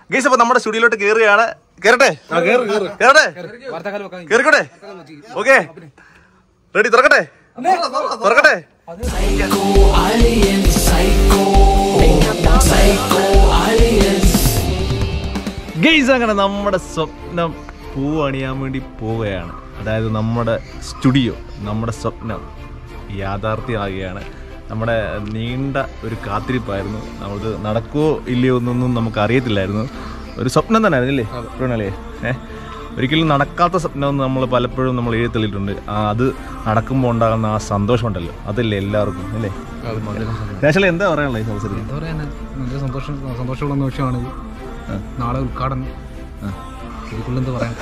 Guys അപ്പൊ നമ്മുടെ സ്റ്റുഡിയോയിലോട്ട് കയറുകയാണ് കേറട്ടെ കേറട്ടെ കേറിക്കോട്ടെ ഓക്കെ റെഡി തുറക്കട്ടെ തുറക്കട്ടെ Psycho aliens, psycho, psycho aliens. Guys അങ്ങനെ നമ്മുടെ സ്വപ്നം പൂവണിയാൻ വേണ്ടി പോവുകയാണ് അതായത് നമ്മുടെ സ്റ്റുഡിയോ നമ്മുടെ സ്വപ്നം യാഥാർത്ഥ്യമാകുകയാണ് നമ്മുടെ നീണ്ട ഒരു കാത്തിരിപ്പായിരുന്നു നമ്മൾക്ക് നടക്കുമോ ഇല്ലയോ എന്നൊന്നും നമുക്ക് അറിയത്തില്ലായിരുന്നു ഒരു സ്വപ്നം തന്നെ ആയിരുന്നില്ലേ പ്രണല്ലേ ഏഹ് ഒരിക്കലും നടക്കാത്ത സ്വപ്നം നമ്മൾ പലപ്പോഴും നമ്മൾ എഴുത്തള്ളിയിട്ടുണ്ട് ആ അത് നടക്കുമ്പോൾ ഉണ്ടാകുന്ന ആ സന്തോഷമുണ്ടല്ലോ അതല്ലേ എല്ലാവർക്കും അല്ലേ രാശല എന്താ പറയാനുള്ളത് ഈ അവസരത്തിൽ എന്താ പറയാനാ നല്ല സന്തോഷം സന്തോഷമുള്ള നിമിഷമാണിത് നാളെ ഉദ്ഘാടനം ഇതിക്കുള്ള എന്താ പറയാൻ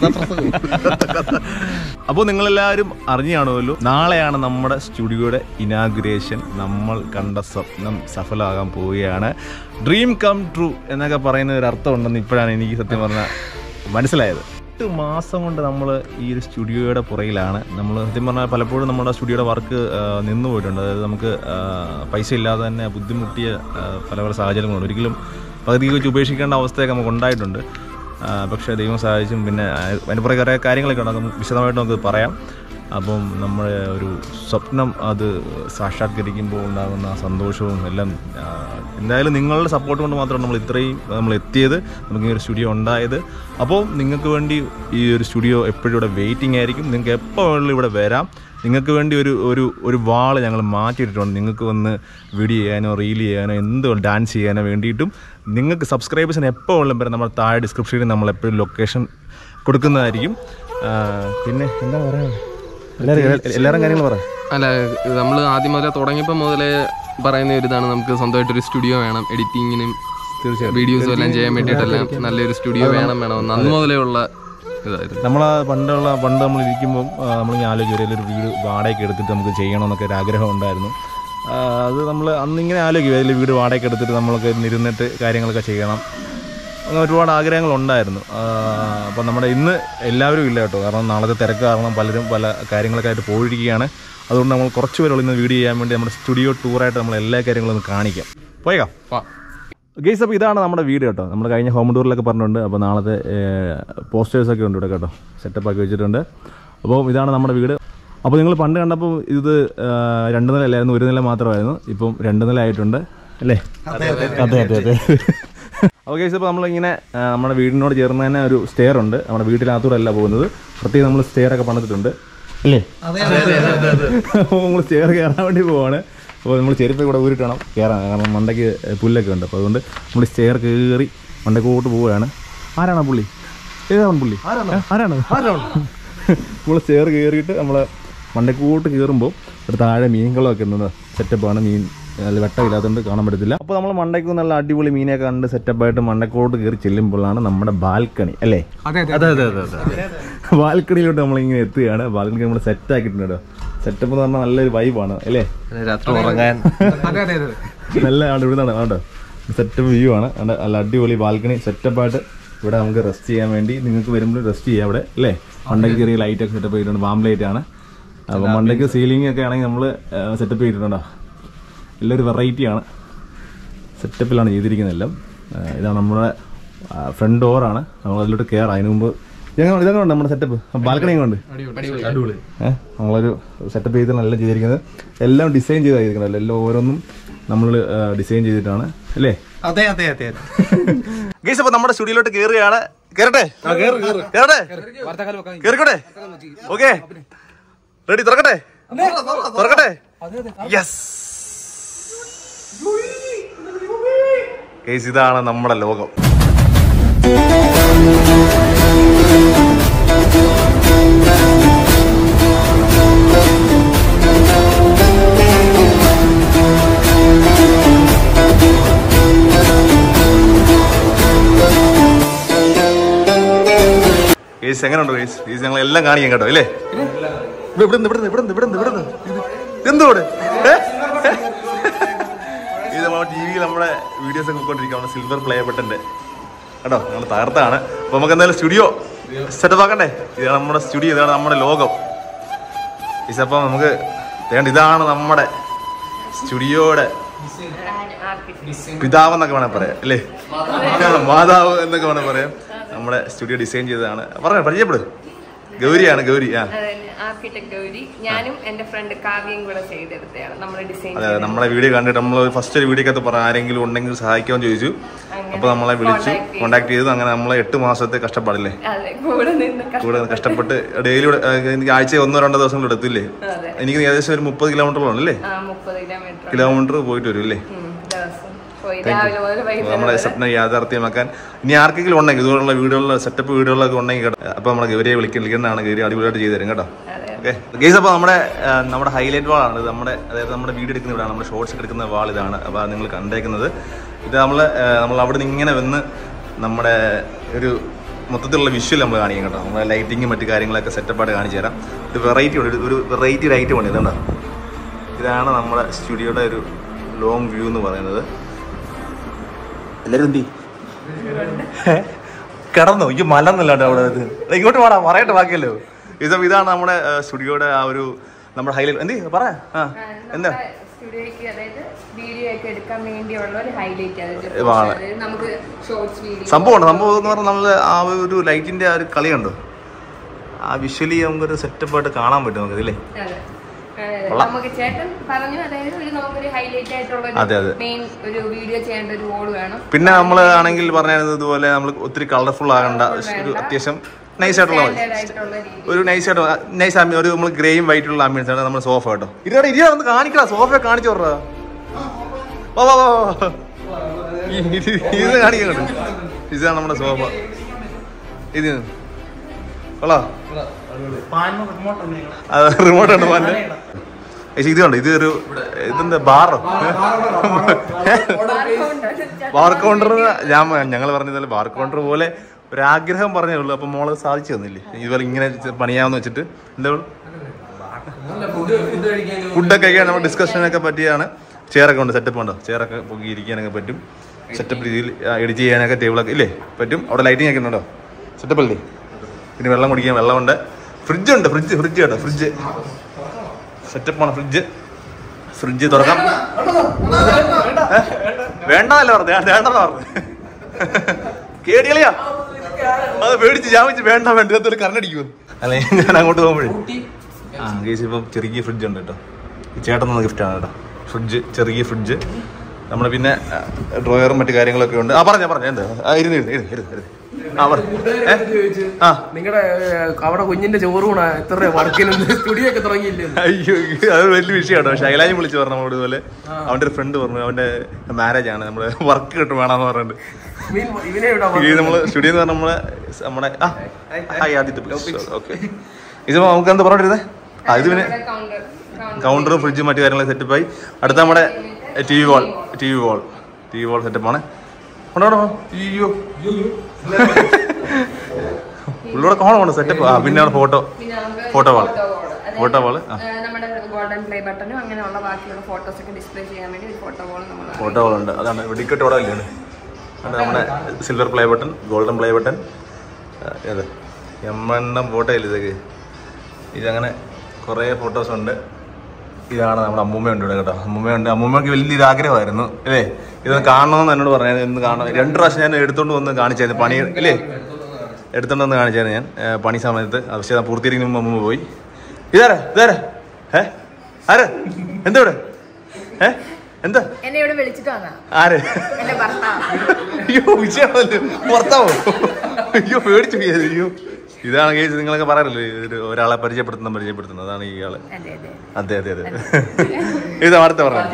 അപ്പോൾ നിങ്ങളെല്ലാവരും അറിഞ്ഞു കാണുമല്ലോ നാളെയാണ് നമ്മുടെ സ്റ്റുഡിയോയുടെ ഇനാഗുറേഷൻ നമ്മൾ കണ്ട സ്വപ്നം സഫലമാകാൻ പോവുകയാണ് ഡ്രീം കം ട്രൂ എന്നൊക്കെ പറയുന്ന ഒരു അർത്ഥം ഉണ്ടെന്ന് ഇപ്പോഴാണ് എനിക്ക് സത്യം പറഞ്ഞാൽ മനസ്സിലായത് എട്ട് മാസം കൊണ്ട് നമ്മൾ ഈ ഒരു സ്റ്റുഡിയോയുടെ പുറകിലാണ് നമ്മൾ സത്യം പറഞ്ഞാൽ പലപ്പോഴും നമ്മുടെ സ്റ്റുഡിയോയുടെ വർക്ക് നിന്നു പോയിട്ടുണ്ട് അതായത് നമുക്ക് ആ, പൈസ ഇല്ലാതെ തന്നെ ബുദ്ധിമുട്ടിയ ആ, പല പല സാഹചര്യങ്ങളുണ്ട് ഒരിക്കലും പകുതിക്ക് വെച്ച് ഉപേക്ഷിക്കേണ്ട അവസ്ഥയൊക്കെ നമുക്ക് ഉണ്ടായിട്ടുണ്ട് ആ, പക്ഷേ ദൈവം സഹായിച്ചും പിന്നെ ആ, അതിന് പുറകെ കുറേ കാര്യങ്ങളൊക്കെ ഉണ്ട് അത് നമുക്ക് വിശദമായിട്ട് നമുക്ക് പറയാം അപ്പം നമ്മുടെ ഒരു സ്വപ്നം അത് സാക്ഷാത്കരിക്കുമ്പോൾ ഉണ്ടാകുന്ന ആ സന്തോഷവും എല്ലാം ആ, എന്തായാലും നിങ്ങളുടെ സപ്പോർട്ട് കൊണ്ട് മാത്രമാണ് നമ്മൾ ഇത്രയും നമ്മൾ എത്തിയത് നമുക്ക് ഈ ഒരു സ്റ്റുഡിയോ ഉണ്ടായത് അപ്പോൾ നിങ്ങൾക്ക് വേണ്ടി ഈ ഒരു സ്റ്റുഡിയോ എപ്പോഴും ഇവിടെ വെയിറ്റിംഗ് ആയിരിക്കും നിങ്ങൾക്ക് എപ്പോൾ വേണമെങ്കിലും ഇവിടെ വരാം നിങ്ങൾക്ക് വേണ്ടി ഒരു ഒരു ഒരു വാൾ ഞങ്ങൾ മാറ്റിയിട്ടുണ്ട് നിങ്ങൾക്ക് വന്ന് വീഡിയോ ചെയ്യാനോ റീൽ ചെയ്യാനോ എന്തോ ഡാൻസ് ചെയ്യാനോ വേണ്ടിയിട്ടും നിങ്ങൾക്ക് സബ്സ്ക്രൈബേഴ്സിന് എപ്പോൾ വേണമെങ്കിലും വരാം നമ്മുടെ താഴെ ഡിസ്ക്രിപ്ഷനിൽ നമ്മൾ എപ്പോഴും ലൊക്കേഷൻ കൊടുക്കുന്നതായിരിക്കും ആ, പിന്നെ എന്താ പറയാ എല്ലാവരും എല്ലാവരും കാര്യങ്ങൾ പറയാം അല്ല നമ്മൾ ആദ്യം മുതലേ തുടങ്ങിയപ്പോൾ മുതലേ പറയുന്ന ഒരു ഇതാണ് നമുക്ക് സ്വന്തമായിട്ടൊരു സ്റ്റുഡിയോ വേണം എഡിറ്റിങ്ങിനും തീർച്ചയായും വീഡിയോസും എല്ലാം ചെയ്യാൻ വേണ്ടിയിട്ടെല്ലാം നല്ലൊരു സ്റ്റുഡിയോ വേണം വേണം അന്ന് മുതലേ ഉള്ള ഇതായിരുന്നു നമ്മൾ പണ്ടുള്ള പണ്ട് നമ്മൾ ഇരിക്കുമ്പം നമ്മളിങ്ങനെ ആലോചിക്കും ഒരു വീട് വാടകയ്ക്ക് എടുത്തിട്ട് നമുക്ക് ചെയ്യണമെന്നൊക്കെ ഒരു ആഗ്രഹം ഉണ്ടായിരുന്നു ആ, അത് നമ്മൾ അന്നിങ്ങനെ ആലോചിക്കും അതിൽ വീട് വാടകയ്ക്ക് എടുത്തിട്ട് നമ്മളൊക്കെ ഇരുന്നിട്ട് കാര്യങ്ങളൊക്കെ ചെയ്യണം അങ്ങനെ ഒരുപാട് ആഗ്രഹങ്ങളുണ്ടായിരുന്നു അപ്പം നമ്മുടെ ഇന്ന് എല്ലാവരും ഇല്ല കേട്ടോ കാരണം നാളത്തെ തിരക്ക് കാരണം പലരും പല കാര്യങ്ങളൊക്കെ ആയിട്ട് പോയിരിക്കുകയാണ് അതുകൊണ്ട് നമ്മൾ കുറച്ച് പേരുള്ള ഇന്ന് വീഡിയോ ചെയ്യാൻ വേണ്ടി നമ്മുടെ സ്റ്റുഡിയോ ടൂറായിട്ട് നമ്മൾ എല്ലാ കാര്യങ്ങളും ഒന്ന് കാണിക്കാം പോയേക്കാം ഗെയ്സ് അപ്പോൾ ഇതാണ് നമ്മുടെ വീട് കേട്ടോ നമ്മൾ കഴിഞ്ഞ ഹോം ടൂറിലൊക്കെ പറഞ്ഞിട്ടുണ്ട് അപ്പോൾ നാളത്തെ പോസ്റ്റേഴ്സൊക്കെ ഉണ്ട് ഇവിടെ കേട്ടോ സെറ്റപ്പ് ആക്കി വെച്ചിട്ടുണ്ട് അപ്പോൾ ഇതാണ് നമ്മുടെ വീട് അപ്പോൾ നിങ്ങൾ പണ്ട് കണ്ടപ്പോൾ ഇത് ആ, രണ്ട് നില അല്ലായിരുന്നു ഒരു നില മാത്രമായിരുന്നു ഇപ്പം രണ്ട് നില ആയിട്ടുണ്ട് അല്ലേ അതെ അതെ അതെ അപ്പോൾ ഗെയ്സ് ഇപ്പോൾ നമ്മളിങ്ങനെ ആ, നമ്മുടെ വീടിനോട് ചേർന്ന് തന്നെ ഒരു സ്റ്റെയർ ഉണ്ട് നമ്മുടെ വീട്ടിനകത്തൂടെ അല്ല പോകുന്നത് പ്രത്യേകം നമ്മൾ സ്റ്റെയർ ഒക്കെ പണിതിട്ടുണ്ട് അല്ലേ അപ്പോൾ നമ്മൾ സ്റ്റെയർ കയറാൻ വേണ്ടി പോവാണ് അപ്പോൾ നമ്മൾ ചെരുപ്പ് കൂടെ ഊരിട്ട് വേണം കയറാൻ കാരണം മണ്ടയ്ക്ക് പുല്ലൊക്കെ ഉണ്ട് അപ്പോൾ അതുകൊണ്ട് നമ്മൾ സ്റ്റെയർ കയറി മണ്ടക്കോട്ട് പോവുകയാണ് ആരാണ് ആ പുള്ളി ഏതാണ് പുള്ളി ഏ, ആരാണ് നമ്മൾ സ്റ്റെയർ കയറിയിട്ട് നമ്മൾ മണ്ടക്കോട്ട് കയറുമ്പോൾ ഒരു താഴെ മീനുകളൊക്കെ ഉണ്ട് സെറ്റപ്പാണ് മീൻ നല്ല വെട്ടമില്ലാത്തതുകൊണ്ട് കാണാൻ പറ്റത്തില്ല അപ്പോൾ നമ്മൾ മണ്ടയ്ക്ക് നല്ല അടിപൊളി മീനൊക്കെ കണ്ട് സെറ്റപ്പായിട്ട് മണ്ടക്കോട്ട് കയറി ചെല്ലുമ്പോഴാണ് നമ്മുടെ ബാൽക്കണി അല്ലേ അതെ അതെ അതെ അതെ ബാൽക്കണിയിലോട്ട് നമ്മളിങ്ങനെ എത്തുകയാണ് ബാൽക്കണി നമ്മൾ സെറ്റ് ആക്കിയിട്ടുണ്ട് കേട്ടോ സെറ്റപ്പ് എന്ന് പറഞ്ഞാൽ നല്ലൊരു വൈബാണ് അല്ലേ രാത്രി ഉറങ്ങാൻ അതെ അതെ അതെ നല്ല ആണ് ഇവിടുന്നാണ് കേട്ടോ സെറ്റപ്പ് വ്യൂ ആണ് കണ്ടോ? നല്ല അടിപൊളി ബാൽക്കണി സെറ്റപ്പായിട്ട് ഇവിടെ നമുക്ക് റെസ്റ്റ് ചെയ്യാൻ വേണ്ടി നിങ്ങൾക്ക് വരുമ്പോൾ റെസ്റ്റ് ചെയ്യാം ഇവിടെ അല്ലേ മണ്ടയ്ക്ക് ചെറിയ ലൈറ്റ് ഒക്കെ സെറ്റപ്പ് ചെയ്തിട്ടുണ്ട് ബാം ലൈറ്റ് ആണ് അപ്പോൾ മണ്ടയ്ക്ക് സീലിംഗ് ഒക്കെ ആണെങ്കിൽ നമ്മൾ സെറ്റപ്പ് ചെയ്തിട്ടുണ്ടോ എല്ലാം ഒരു വെറൈറ്റി ആണ് സെറ്റപ്പിലാണ് ചെയ്തിരിക്കുന്നത് എല്ലാം ആ, ഇതാണ് നമ്മുടെ ഫ്രണ്ട് ഡോറാണ് നമ്മൾ അതിലോട്ട് കയറാം അതിന് മുമ്പ് ഇതെങ്ങനെ ഇതെങ്ങനെ ഉണ്ട് നമ്മുടെ സെറ്റപ്പ് ബാൽക്കണി കൊണ്ട് അടിപൊളി ഏഹ് നമ്മളൊരു സെറ്റപ്പ് ചെയ്ത് നല്ല ചെയ്തിരിക്കുന്നത് എല്ലാം ഡിസൈൻ ചെയ്തായിരിക്കുന്നത് എല്ലാം ഓരോന്നും നമ്മൾ ഡിസൈൻ ചെയ്തിട്ടാണ് അല്ലേ അതെ അതെ അതെ അതെ ഗൈസ് അപ്പൊ നമ്മുടെ സ്റ്റുഡിയോയിലോട്ട് കയറുകയാണ് കേറട്ടെ കേറട്ടെ കേറിക്കോട്ടെ ഓക്കെ റെഡി തുറക്കട്ടെ തുറക്കട്ടെ യെസ് ഗൈസ് ഇതാണ് നമ്മുടെ ലോകം ഗൈസ് എങ്ങനെയുണ്ട് ഗൈസ് ഗൈസ് ഞങ്ങൾ എല്ലാം കാണിക്കാം കേട്ടോ ഇല്ലേ ഇവിടെ ഇവിടെ ഇവിടെ ഇവിടെ ഇവിടെ ഇവിടെ എന്തോടെ ഇത് നമ്മുടെ ടി വിയിൽ നമ്മുടെ വീഡിയോസ് ഒക്കെ പോയിക്കൊണ്ടിരിക്കുകയാണ് സിൽവർ പ്ലേ ബട്ടന്റെ കേട്ടോ ഞങ്ങൾ തകർത്താണ് അപ്പൊ നമുക്ക് എന്തായാലും സ്റ്റുഡിയോ സെറ്റപ്പ് ആക്കണ്ടേ ഇതാണ് നമ്മുടെ സ്റ്റുഡിയോ ഇതാണ് നമ്മുടെ ലോകം ഗൈസ് അപ്പം നമുക്ക് വേണ്ട ഇതാണ് നമ്മുടെ സ്റ്റുഡിയോയുടെ പിതാവ് എന്നൊക്കെ വേണേൽ പറയാം അല്ലേ മാതാവ് എന്നൊക്കെ വേണേൽ പറയാം നമ്മുടെ സ്റ്റുഡിയോ ഡിസൈൻ ചെയ്തതാണ് പറഞ്ഞോ പരിചയപ്പെടും ഗൗരിയാണ് ഗൗരി ആ ആർക്കിടെക്ട് ഗൗരി ഞാനും എന്റെ ഫ്രണ്ട് കാവ്യയും കൂടെ ചെയ്തെടുത്തതാണ് നമ്മുടെ ഡിസൈൻ അതെ അതെ നമ്മളെ വീഡിയോ കണ്ടിട്ട് നമ്മൾ ഫസ്റ്റ് ഒരു വീഡിയോക്കകത്ത് പറഞ്ഞ ആരെങ്കിലും ഉണ്ടെങ്കിൽ സഹായിക്കാമെന്ന് ചോദിച്ചു അപ്പൊ നമ്മളെ വിളിച്ചു കോണ്ടാക്ട് ചെയ്തു അങ്ങനെ നമ്മളെ എട്ട് മാസത്തെ കഷ്ടപ്പാടില്ലേ അതെ കൂടെ നിന്ന് കഷ്ട- കൂടെ കഷ്ടപ്പെട്ട് ഡെയിലി എനിക്ക് ആഴ്ച ഒന്നോ രണ്ടോ ദിവസം കൂടെ എടുത്തില്ലേ അതെ എനിക്ക് ഏകദേശം ഒരു മുപ്പത് കിലോമീറ്ററോളം അല്ലേ ആ മുപ്പത് കിലോമീറ്റർ കിലോമീറ്റർ പോയിട്ട് വരും അല്ലേ ദിവസം പോയി രാവിലെ മുതൽ വൈകുന്നേരം നമ്മുടെ വരെ. സ്വപ്നം യാഥാർത്ഥ്യമാക്കാൻ ഇനി ആർക്കെങ്കിലും ഉണ്ടെങ്കിൽ ഇതുപോലുള്ള വീടുകളിൽ സെറ്റപ്പ് വീടുകളിലൊക്കെ ഉണ്ടെങ്കിൽ കേട്ടോ അപ്പൊ നമ്മളെ ഗൗരിയെ വിളിക്കാൻ വിളിക്കുന്നതാണ് ഗൗരി അടിപൊളിയായിട്ട് ചെയ്തു തരും കേട്ടോ അതെ ഓക്കെ ഗേസ് അപ്പോൾ നമ്മുടെ ആ, നമ്മുടെ ഹൈലൈറ്റ് വാളാണ് ഇത് നമ്മുടെ അതായത് നമ്മുടെ വീഡിയോ എടുക്കുന്ന ഇവിടെയാണ് നമ്മുടെ ഷോർട്സ് എടുക്കുന്ന വാൾ ഇതാണ് അപ്പോൾ നിങ്ങൾ കണ്ടേക്കുന്നത് ഇത് നമ്മൾ നമ്മൾ അവിടെ നിന്ന് ഇങ്ങനെ വന്ന് നമ്മുടെ ഒരു മൊത്തത്തിലുള്ള വിഷ്വൽ നമ്മൾ കാണിക്കും കേട്ടോ നമ്മുടെ ലൈറ്റിങ്ങും മറ്റു കാര്യങ്ങളൊക്കെ സെറ്റപ്പായിട്ട് കാണിച്ചു തരാം ഒരു വെറൈറ്റി ഉണ്ട് ഒരു വെറൈറ്റി ഒരു ഐറ്റം ഉണ്ട് ഇതുണ്ടോ ഇതാണ് നമ്മുടെ സ്റ്റുഡിയോയുടെ ഒരു ലോങ് വ്യൂ എന്ന് പറയുന്നത് എല്ലാവരും എന്തി കിടന്നു ഈ മലന്നല്ലാണ്ട് അവിടെ ഇത് ദേ ഇങ്ങോട്ട് വേണം പറയട്ടെ ബാക്കിയല്ലോ ഇത് ഇതാണ് നമ്മുടെ സ്റ്റുഡിയോയുടെ ആ ഒരു നമ്മുടെ ഹൈലൈറ്റ് എന്തി പറ ആ എന്താ നമ്മുടെ സ്റ്റുഡിയോയ്ക്ക് അതായത് വീഡിയോ ഒക്കെ എടുക്കാൻ വേണ്ടിയുള്ള ഒരു ഹൈലൈറ്റ് ഏ, വാള. അതായത് നമുക്ക് ഷോർട്സ് വീഡിയോ സംഭവമുണ്ട് സംഭവം എന്ന് പറഞ്ഞാൽ നമ്മൾ ആ ഒരു ലൈറ്റിന്റെ ആ ഒരു കളിയുണ്ടോ ആ വിഷ്വലി നമുക്കൊരു സെറ്റപ്പ് ആയിട്ട് കാണാൻ പറ്റും നമുക്ക് ഇല്ലേ അതെ അതെ, അതെ. കൊള്ളാം. നമുക്ക് ചേട്ടൻ പറഞ്ഞു അതായത് ഒരു നമുക്കൊരു ഹൈലൈറ്റ് ആയിട്ടുള്ള അതെ, അതെ. മെയിൻ ഒരു വീഡിയോ ചെയ്യേണ്ട ഒരു വോൾ വേണം പിന്നെ നമ്മൾ ആണെങ്കിൽ പറഞ്ഞത് ഇതുപോലെ നമ്മൾ ഒത്തിരി കളർഫുൾ ആകണ്ട ഒരു അത്യാവശ്യം നൈസ് ആയിട്ടുള്ള മതി. സ്റ്റാൻഡേർഡ് ആയിട്ടുള്ള രീതി ഒരു നൈസ് ആയിട്ട് നൈസ് ആംബി ഒരു നമ്മൾ ഗ്രേയും വൈറ്റുള്ള ആംബിയൻസ് ആണ് നമ്മുടെ സോഫ കേട്ടോ ഇരിയാ ഇരിയാ ഒന്ന് കാണിക്കടാ സോഫ കാണിച്ചു വിട്രാ. വാ വാ വാ വാ. ഈ- ഇത് ഇത് കാണിക്കട്ടെ ഇതാണ് നമ്മുടെ സോഫ ഇത് കൊള്ളാ അത് റിമോട്ട് ഉണ്ട് പാൻ്റെ പക്ഷേ ഇത് കണ്ടോ ഇത് ഒരു ഇതെന്താ ബാറോ ബാർ കൗണ്ടർ ഞാൻ ഞങ്ങൾ പറഞ്ഞതുപോലെ ബാർ കൗണ്ടർ പോലെ ഒരു ആഗ്രഹം പറഞ്ഞേ ഉള്ളൂ അപ്പൊ മോള് സാധിച്ചു തന്നില്ലേ ഇതുപോലെ ഇങ്ങനെ പണിയാന്ന് വെച്ചിട്ട് എന്താ ഫുഡൊക്കെ കഴിക്കാൻ നമ്മൾ ഡിസ്കഷനൊക്കെ പറ്റിയാണ് ചെയറൊക്കെ ഉണ്ട് സെറ്റപ്പ് ഉണ്ടോ ചെയറൊക്കെ പൊക്കി ഇരിക്കാനൊക്കെ പറ്റും സെറ്റപ്പ് രീതിയിൽ എഡിറ്റ് ചെയ്യാനൊക്കെ ടേബിളൊക്കെ ഇല്ലേ പറ്റും അവിടെ ലൈറ്റിംഗ് ഒക്കെ ഉണ്ടോ സെറ്റപ്പ് അല്ലേ പിന്നെ വെള്ളം കുടിക്കാൻ വെള്ളമുണ്ട് ഫ്രിഡ്ജ് ഉണ്ട് ഫ്രിഡ്ജ് ഫ്രിഡ്ജ് കേട്ടോ ഫ്രിഡ്ജ് സെറ്റപ്പാണ് ഫ്രിഡ്ജ് ഫ്രിഡ്ജ് തുറക്കാം ഏ? വേണ്ടതല്ല പറഞ്ഞു ഞാൻ വേണ്ടെന്ന് പറഞ്ഞു കേടികളിയാ അത് പേടിച്ച് ജാമിച്ച് വേണ്ട വേണ്ട ഇതിനകത്ത് ഒരു കറണ്ടടിക്കുമെന്ന് അല്ലെ ഞാൻ അങ്ങോട്ട് പോകുമ്പോഴേ ആ കേസ് ഇപ്പം ചെറിയ ഫ്രിഡ്ജ് ഉണ്ട് കേട്ടോ ഈ ചേട്ടൻ തന്ന ഗിഫ്റ്റാണ് കേട്ടോ ഫ്രിഡ്ജ് ചെറിയ ഫ്രിഡ്ജ് നമ്മൾ പിന്നെ ഡ്രോയറും മറ്റു കാര്യങ്ങളൊക്കെ ഉണ്ട് ആ പറഞ്ഞ പറഞ്ഞ എന്താ ആ, ഇരുന്ന് ഇരുന്ന് ഇരുന്ന് ഇരുന്ന് ഇരുന്ന് ആ പറ ഏ? ആ നിങ്ങളുടെ അവിടെ കുഞ്ഞിന്റെ ചോറൂണ എത്ര വർക്കിന് സ്റ്റുഡിയോ ഒക്കെ തുടങ്ങിയില്ലേ അയ്യോ അത് വലിയ വിഷയമാണ് ശൈലാജ് വിളിച്ച് പറഞ്ഞു നമ്മളോട് ഇതുപോലെ അവന്റെ ഒരു ഫ്രണ്ട് പറഞ്ഞു അവന്റെ മാരേജ് ആണ് നമ്മള് വർക്ക് കിട്ടും വേണമെന്ന് പറഞ്ഞിട്ട് മീൻ ഇവനെ ഇവിടെ ഈ നമ്മള് സ്റ്റുഡിയോ എന്ന് പറഞ്ഞാൽ നമ്മളെ നമ്മുടെ ആ ഹായ് ആദ്യത്തെ ഓക്കെ ഇത് നമുക്ക് എന്താ പറഞ്ഞിരുന്നേ ആ ഇത് പിന്നെ കൗണ്ടർ കൗണ്ടർ ഫ്രിഡ്ജ് മറ്റു കാര്യങ്ങളൊക്കെ സെറ്റപ്പായി അടുത്ത നമ്മുടെ T V wall T V wall T V wall സെറ്റപ്പാണ് കൊണ്ടോ അയ്യോ ഉള്ളൂടെ കോണമാണ് സെറ്റപ്പ് ആ പിന്നെ ഫോട്ടോ പിന്നെ നമുക്ക് ഫോട്ടോ വാൾ photo wall. അതായത്, ഫോട്ടോ വാൾ ആ ഏഹ്, നമ്മുടെ ഗോൾഡൻ പ്ലേ ബട്ടണും അങ്ങനെയുള്ള ബാക്കിയുള്ള ഫോട്ടോസ് ഒക്കെ ഡിസ്പ്ലേ ചെയ്യാൻ വേണ്ടി ഒരു ഫോട്ടോ വോൾ നമ്മൾ ഫോട്ടോ വാൾ ഉണ്ട് അതാണ് വെടിക്കെട്ട് അവിടെ ഇല്ലേ അത് നമ്മുടെ silver play button golden play button അതെ എണ്ണം ഫോട്ടോ ഇല്ല ഇതൊക്കെ ഇതങ്ങനെ കുറേ ഫോട്ടോസ് ഉണ്ട് ഇതാണ് നമ്മുടെ അമ്മൂമ്മയുണ്ട് ഇവിടെ കേട്ടോ അമ്മൂമ്മയുണ്ട് അമ്മൂമ്മക്ക് വലിയൊരു ആഗ്രഹമായിരുന്നു അല്ലേ ഇതൊന്ന് കാണണമെന്ന് എന്നോട് പറഞ്ഞു ഇന്ന് കാണണം രണ്ട് പ്രാവശ്യം ഞാൻ എടുത്തോണ്ട് വന്ന് കാണിച്ചായിരുന്നു പണി ഇല്ലേ എടുത്തോണ്ട് വന്ന് കാണിച്ചായിരുന്നു ഞാൻ ഏ, പണി സമയത്ത് പക്ഷേ അത് പൂർത്തീകരിക്കുന്ന മുമ്പ് അമ്മൂമ്മ പോയി ഇതാരാ ഇതാരാ ഏ ആരാ എന്താ ഇവിടെ ഏ എന്താ എന്നെ ഇവിടെ വിളിച്ചിട്ട് വന്നാ ആര് എന്റെ ഭർത്താവ് അയ്യോ വിജയമല്ലോ ഭർത്താവോ അയ്യോ പേടിച്ചു പോയി. അയ്യോ ഇതാണ് കേസ് നിങ്ങളൊക്കെ പറയാറില്ലേ ഒരു ഒരാളെ പരിചയപ്പെടുത്തുന്ന പരിചയപ്പെടുത്തുന്നത് അതാണ് ഈ ആള് അതെ അതെ അതെ അതെ അതെ ഇത് അടുത്ത പറഞ്ഞു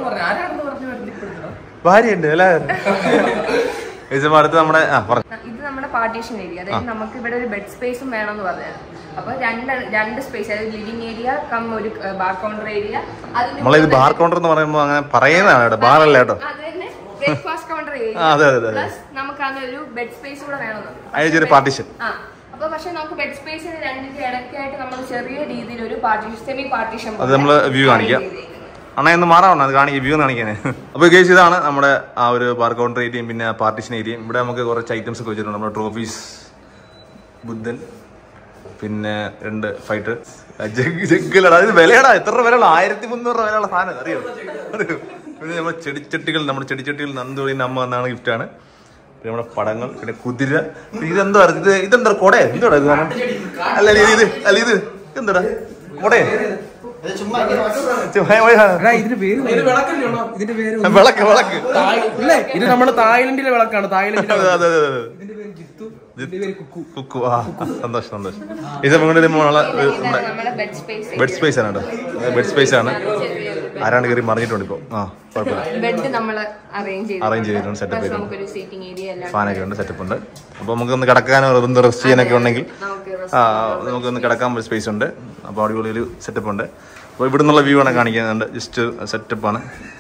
ഭാര്യയുണ്ട് അല്ലേ ഇത് അടുത്ത് നമ്മുടെ ആ പറഞ്ഞു ഇത് നമ്മുടെ പാർട്ടീഷൻ ഏരിയ അതായത് നമുക്ക് ഇവിടെ ഒരു ബെഡ് സ്പേസും വേണമെന്ന് പറഞ്ഞു അപ്പൊ രണ്ട് രണ്ട് സ്പേസ് അതായത് ലിവിംഗ് ഏരിയ കം ഒരു ബാർ കൗണ്ടർ ഏരിയ നമ്മളിത് ബാർ കൗണ്ടർ എന്ന് പറയുമ്പോൾ അങ്ങനെ പറയുന്നതാണ് കേട്ടോ ബാറല്ല കേട്ടോ അത് തന്നെ ബ്രേക്ക്ഫാസ്റ്റ് കൗണ്ടർ ഏരിയ ആ, അതെ, അതെ, അതെ. പ്ലസ് നമുക്ക് അതിന് ഒരു ബെഡ് സ്പേസ് കൂടെ വേണമെന്ന് അതിനൊരു പാർട്ടീഷൻ ആ അപ്പൊ പക്ഷെ നമുക്ക് ബെഡ് സ്പേസിന് രണ്ടിന്റെ ഇടയ്ക്കായിട്ട് നമ്മൾ ചെറിയ രീതിയിൽ ഒരു പാർട്ടീഷൻ സെമി പാർട്ടീഷൻ അത് നമ്മള് view കാണിക്കാം. അണ്ണാ ഇന്ന് മാറാവണം അത് കാണിക്കും വ്യൂ കാണിക്കാനേ അപ്പോൾ കേസ് ഇതാണ് നമ്മുടെ ആ ഒരു ബാർ കൗണ്ടർ ഏരിയയും പിന്നെ പാർട്ടീഷൻ ഏരിയയും ഇവിടെ നമുക്ക് കുറച്ച് ഐറ്റംസ് ഒക്കെ വെച്ചിട്ടുണ്ട് നമ്മുടെ ട്രോഫീസ് ബുദ്ധൻ പിന്നെ രണ്ട് ഫൈറ്റർ ജഗ്ഗിലടാ ഇത് വിലയടാ എത്ര രൂപ വിലയുള്ള ആയിരത്തി മുന്നൂറ് രൂപ വിലയുള്ള സാധനം അറിയോ അറിയോ പിന്നെ നമ്മുടെ ചെടിച്ചട്ടികൾ നമ്മുടെ ചെടിച്ചട്ടികൾ നന്ദുവിന് അമ്മ എന്നാണ് ഗിഫ്റ്റാണ് പിന്നെ നമ്മുടെ പടങ്ങൾ പിന്നെ കുതിര പിന്നെ ഇതെന്താ ഇത് ഇതെന്താ കൊടേ എന്താടാ ഇത് കാരണം അല്ല അല്ല, ഇത് അല്ല ഇത് എന്താടാ കൊടേ ചുമ്മാ പോയി കാണാം. എടാ, ഇതിന്റെ പേര് ഇത് വിളക്കല്ലേ ഇതിന്റെ പേര് വിളക്ക് വിളക്ക് ഇല്ലേ ഇത് നമ്മുടെ തായ്ലൻഡിലെ വിളക്കാണ് തായ്ലൻഡിലെ അതെ അതെ അതെ അതെ ഇതിന്റെ പേര് ജിത്തു ഇതിന്റെ പേര് കുക്കു കുക്കു ആ സന്തോഷം സന്തോഷം ഇത് നമ്മുടെ നമ്മളെ ഇതാണ് നമ്മുടെ ബെഡ് സ്പേസ് ബെഡ് സ്പേസ് ആണ് കേട്ടോ ബെഡ് സ്പേസ് ആണ് ആരാണ്ട് കയറി മറിഞ്ഞിട്ടുണ്ട് ഇപ്പോൾ ആ കുഴപ്പമില്ല ബെഡ് നമ്മൾ അറേഞ്ച് ചെയ്തു Arrange ചെയ്തിട്ടുണ്ട്, setup Plus ചെയ്തിട്ടുണ്ട്. നമുക്കൊരു സീറ്റിംഗ് ഏരിയ എല്ലാം ഫാനൊക്കെ ഉണ്ട് സെറ്റപ്പ് ഉണ്ട് അപ്പോൾ നമുക്ക് ഒന്ന് കിടക്കാനോ ഒന്ന് റെസ്റ്റ് ചെയ്യാനൊക്കെ ഉണ്ടെങ്കിൽ നമുക്ക് ആ നമുക്കൊന്ന് കിടക്കാൻ ഒരു സ്പേസ് ഉണ്ട് അപ്പോൾ അടിപൊളി ഒരു സെറ്റപ്പ് ഉണ്ട് അപ്പോൾ ഇവിടെ നിന്നുള്ള വ്യൂ ആണ് കാണിക്കുന്നുണ്ട് ജസ്റ്റ് സെറ്റപ്പാണ്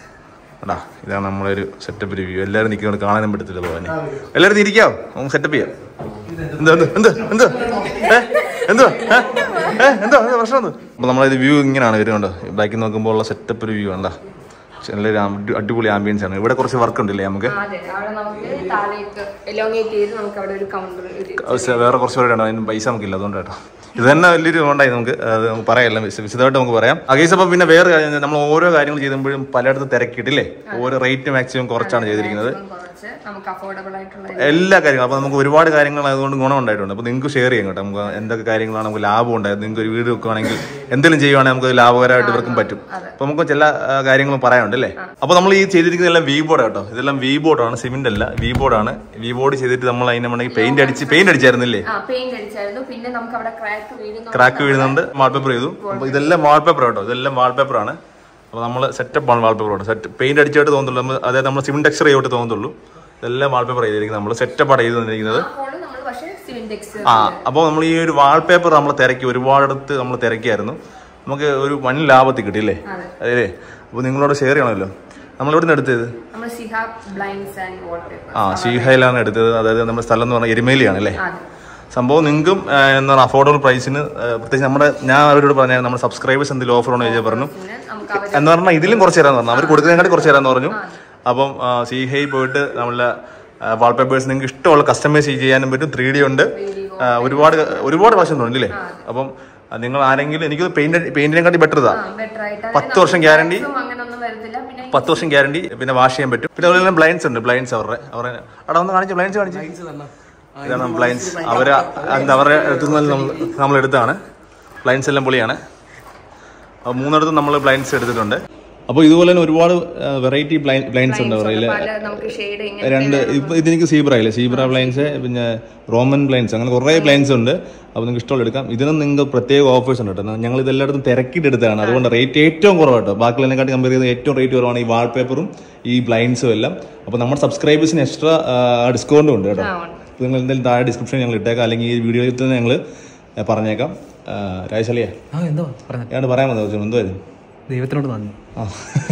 എടാ ഇതാണ് നമ്മളെ ഒരു സെറ്റപ്പ് ഒരു വ്യൂ എല്ലാവരും നിൽക്കുന്നത് കാണാനും പറ്റത്തില്ല പോകാൻ എല്ലാവരും ഇരിക്കാവോ നമുക്ക് സെറ്റപ്പ് ചെയ്യാം എന്താ എന്ത് എന്ത് എന്ത് ഏ എന്തോ ഏ ഏ എന്തോ എന്താ പ്രശ്നം എന്ത് അപ്പോൾ നമ്മളത് വ്യൂ ഇങ്ങനെയാണ് വരുന്നുണ്ട് ബാക്കിൽ നോക്കുമ്പോൾ ഉള്ള സെറ്റപ്പ് ഒരു വ്യൂ കണ്ടാ നല്ലൊരു അടി- അടിപൊളി ആംബിയൻസ് ആണ് ഇവിടെ കുറച്ച് വർക്ക് ഉണ്ടല്ലേ നമുക്ക് ആ, അതെ അവിടെ നമുക്ക് താഴേക്ക് എലോങ്ങേറ്റ് ചെയ്ത് നമുക്ക് അവിടെ ഒരു കൗണ്ടർ ഒരു പക്ഷേ വേറെ കുറച്ച് പേരുടെ ഉണ്ട് അതിന് പൈസ നമുക്കില്ല അതുകൊണ്ട് കേട്ടോ ഇത് തന്നെ വലിയൊരു ഉണ്ടായി നമുക്ക് അത് നമുക്ക് പറയാമല്ലോ വിശ- വിശദമായിട്ട് നമുക്ക് പറയാം അകേസ് അപ്പം പിന്നെ വേറെ കാര്യം നമ്മൾ ഓരോ കാര്യങ്ങൾ ചെയ്യുമ്പോഴും പലയിടത്തും തിരക്കിയിട്ടില്ലേ ഓരോ റേറ്റ് മാക്സിമം കുറച്ചാണ് ചെയ്തിരിക്കുന്നത് കുറച്ച് നമുക്ക് അഫോർഡബിൾ ആയിട്ടുള്ള എല്ലാ കാര്യങ്ങളും അപ്പോൾ നമുക്ക് ഒരുപാട് കാര്യങ്ങൾ അതുകൊണ്ട് ഗുണം ഉണ്ടായിട്ടുണ്ട് അപ്പോൾ നിങ്ങൾക്ക് ഷെയർ ചെയ്യാം കേട്ടോ നമുക്ക് എന്തൊക്കെ കാര്യങ്ങളാണ് നമുക്ക് ലാഭം ഉണ്ടായത് നിങ്ങൾക്ക് ഒരു വീട് വെക്കുകയാണെങ്കിൽ എന്തെങ്കിലും ചെയ്യുവാണെങ്കിൽ നമുക്ക് ലാഭകരമായിട്ട് ഇവർക്കും പറ്റും അപ്പോൾ നമുക്ക് ചില ആ, കാര്യങ്ങളും പറയാനുണ്ട് അല്ലേ അപ്പോൾ നമ്മൾ ഈ ചെയ്തിരിക്കുന്ന എല്ലാം വി ബോർഡ് കേട്ടോ ഇതെല്ലാം വി ബോർഡാണ് സിമെന്റ് അല്ല വി ബോർഡാണ് വി ബോർഡ് ചെയ്തിട്ട് നമ്മൾ അതിനുണ്ടെങ്കിൽ പെയിന്റ് അടിച്ച് പെയിന്റ് അടിച്ചായിരുന്നില്ലേ ആ പെയിന്റ് അടിച്ചായിരുന്നു പിന്നെ നമുക്ക് അവിടെ ക്രാക്ക് വീഴുന്നു ക്രാക്ക് വീഴുന്നുണ്ട് വാൾപേപ്പർ ചെയ്തു അപ്പോൾ ഇതെല്ലാം വാൾപേപ്പർ കേട്ടോ ഇതെല്ലാം വാൾപേപ്പർ ആണ് അപ്പോൾ നമ്മൾ സെറ്റപ്പ് ആണ് വാൾപേപ്പർ കേട്ടോ സെറ്റ് പെയിന്റ് അടിച്ചായിട്ട് തോന്നുള്ളൂ നമ്മൾ അതായത് നമ്മൾ സിമെന്റ് ടെക്സ്ചർ ചെയ്തിട്ട് തോന്നുള്ളൂ ഇതെല്ലാം വാൾപേപ്പർ ചെയ്തിരിക്കുന്നത് നമ്മൾ സെറ്റപ്പാണ് ചെയ്ത് തന്നിരിക്കുന്നത് ഹോള് നമ്മൾ പക്ഷേ സിമെന്റ് എക്സ് ആ അപ്പോൾ നമ്മൾ ഈ ഒരു വാൾപേപ്പർ നമ്മൾ തിരക്കി ഒരുപാടടുത്ത് നമ്മൾ തിരക്കിയായിരുന്നു നമുക്ക് ഒരു വൻ ലാഭത്തിൽ കിട്ടിയില്ലേ അതെ അപ്പോൾ നിങ്ങളോട് ഷെയർ ചെയ്യണമല്ലോ നമ്മൾ എവിടെ നിന്ന് എടുത്തത് നമ്മൾ സിഹാബ് ബ്ലൈൻഡ്സ് ആൻഡ് വാൾപേപ്പർ ആ ഷീഹയിലാണ് എടുത്തത് അതായത് നമ്മുടെ സ്ഥലം എന്ന് പറഞ്ഞാൽ എരുമേലിയാണ് അല്ലേ അതെ സംഭവം നിങ്ങൾക്കും എന്താ പറയുക അഫോർഡബിൾ പ്രൈസിന് പ്രത്യേകിച്ച് നമ്മുടെ ഞാൻ അവരോട് പറഞ്ഞ നമ്മുടെ സബ്സ്ക്രൈബേഴ്സ് എന്തെങ്കിലും ഓഫർ ഉണ്ടോ ചോദിച്ചാൽ പറഞ്ഞു പിന്നെ നമുക്ക് അവർ എന്ന് പറഞ്ഞാൽ ഇതിലും കുറച്ച് തരാന്ന് പറഞ്ഞു അവർ കൊടുക്കുന്നതിനെക്കാട്ടി കുറച്ച് തരാന്ന് പറഞ്ഞു അപ്പം സീഹൈ പോയിട്ട് നമ്മളെ വാൾപേപ്പേഴ്സ് നിങ്ങൾക്ക് ഇഷ്ടമുള്ള കസ്റ്റമൈസ് ചെയ്യാനും പറ്റും ത്രീ ഡി ഉണ്ട് ആ, ഒരുപാട് ഒരുപാട് വശം ഉണ്ട് അല്ലേ അപ്പം ആ, നിങ്ങൾ ആരെങ്കിലും എനിക്ക് പെയിന്റ് പെയിന്റിനെക്കാട്ടി ബെറ്റർ ഇതാ ബെറ്റർ ആയിട്ട് പത്ത് വർഷം ഗ്യാരണ്ടി അങ്ങനെ ഒന്നും വരത്തില്ല പിന്നെ പത്ത് വർഷം ഗ്യാരണ്ടി പിന്നെ വാഷ് ചെയ്യാൻ പറ്റും പിന്നെ അതുപോലെ തന്നെ ബ്ലൈൻസ് ഉണ്ട് ബ്ലൈൻസ് അവരുടെ അവരുടെ അവിടെ ഒന്ന് കാണിച്ചു ബ്ലൈൻസ് കാണിച്ചു ഇതാണ് ബ്ലൈൻസ് അവര് എന്താ അവരുടെ അടുത്ത് നിന്ന് നമ്മൾ നമ്മൾ എടുത്താണ് ബ്ലൈൻസ് എല്ലാം പൊളിയാണ് അപ്പോൾ മൂന്നിടത്തും നമ്മൾ ബ്ലൈൻസ് എടുത്തിട്ടുണ്ട് അപ്പോൾ ഇതുപോലെ തന്നെ ഒരുപാട് വെറൈറ്റി ബ്ലൈൻസ് ഉണ്ട് അവരുടെ പല നമുക്ക് ഷെയ്ഡ് ഇങ്ങനെ രണ്ട് ഇപ്പൊ ഇതെനിക്ക് സീബ്ര ഇല്ലേ സീബ്ര ബ്ലൈൻസ് പിന്നെ റോമൻ ബ്ലൈൻസ് അങ്ങനെ കുറേ ബ്ലൈൻസ് ഉണ്ട് അപ്പോൾ നിങ്ങൾക്ക് ഇഷ്ടമുള്ള എടുക്കാം ഇതിനും നിങ്ങൾക്ക് പ്രത്യേക ഓഫേഴ്സ് ഉണ്ട് കേട്ടോ ഞങ്ങൾ ഇതെല്ലായിടത്തും തിരക്കിയിട്ട് എടുത്തതാണ് അതുകൊണ്ട് റേറ്റ് ഏറ്റവും കുറവാട്ടോ ബാക്കിയുള്ളതിനെക്കാട്ടി കമ്പയർ ചെയ്ത് ഏറ്റവും റേറ്റ് കുറവാണ് ഈ വാൾപേപ്പറും ഈ ബ്ലൈൻസും എല്ലാം അപ്പോൾ നമ്മുടെ സബ്സ്ക്രൈബേഴ്സിന് എക്സ്ട്രാ ഡിസ്കൗണ്ടും ഉണ്ട് കേട്ടോ അപ്പോൾ നിങ്ങൾ എന്തായാലും താഴെ ഡിസ്ക്രിപ്ഷൻ ഞങ്ങൾ ഇട്ടേക്കാം അല്ലെങ്കിൽ ഈ വീഡിയോയിൽ തന്നെ ഞങ്ങൾ പറഞ്ഞേക്കാം രാജശാലിയ ആ എന്തോ പറഞ്ഞു ഞാൻ പറയാൻ വന്നത് എന്തുവായിരുന്നു ദൈവത്തിനോട് നന്ദി ആ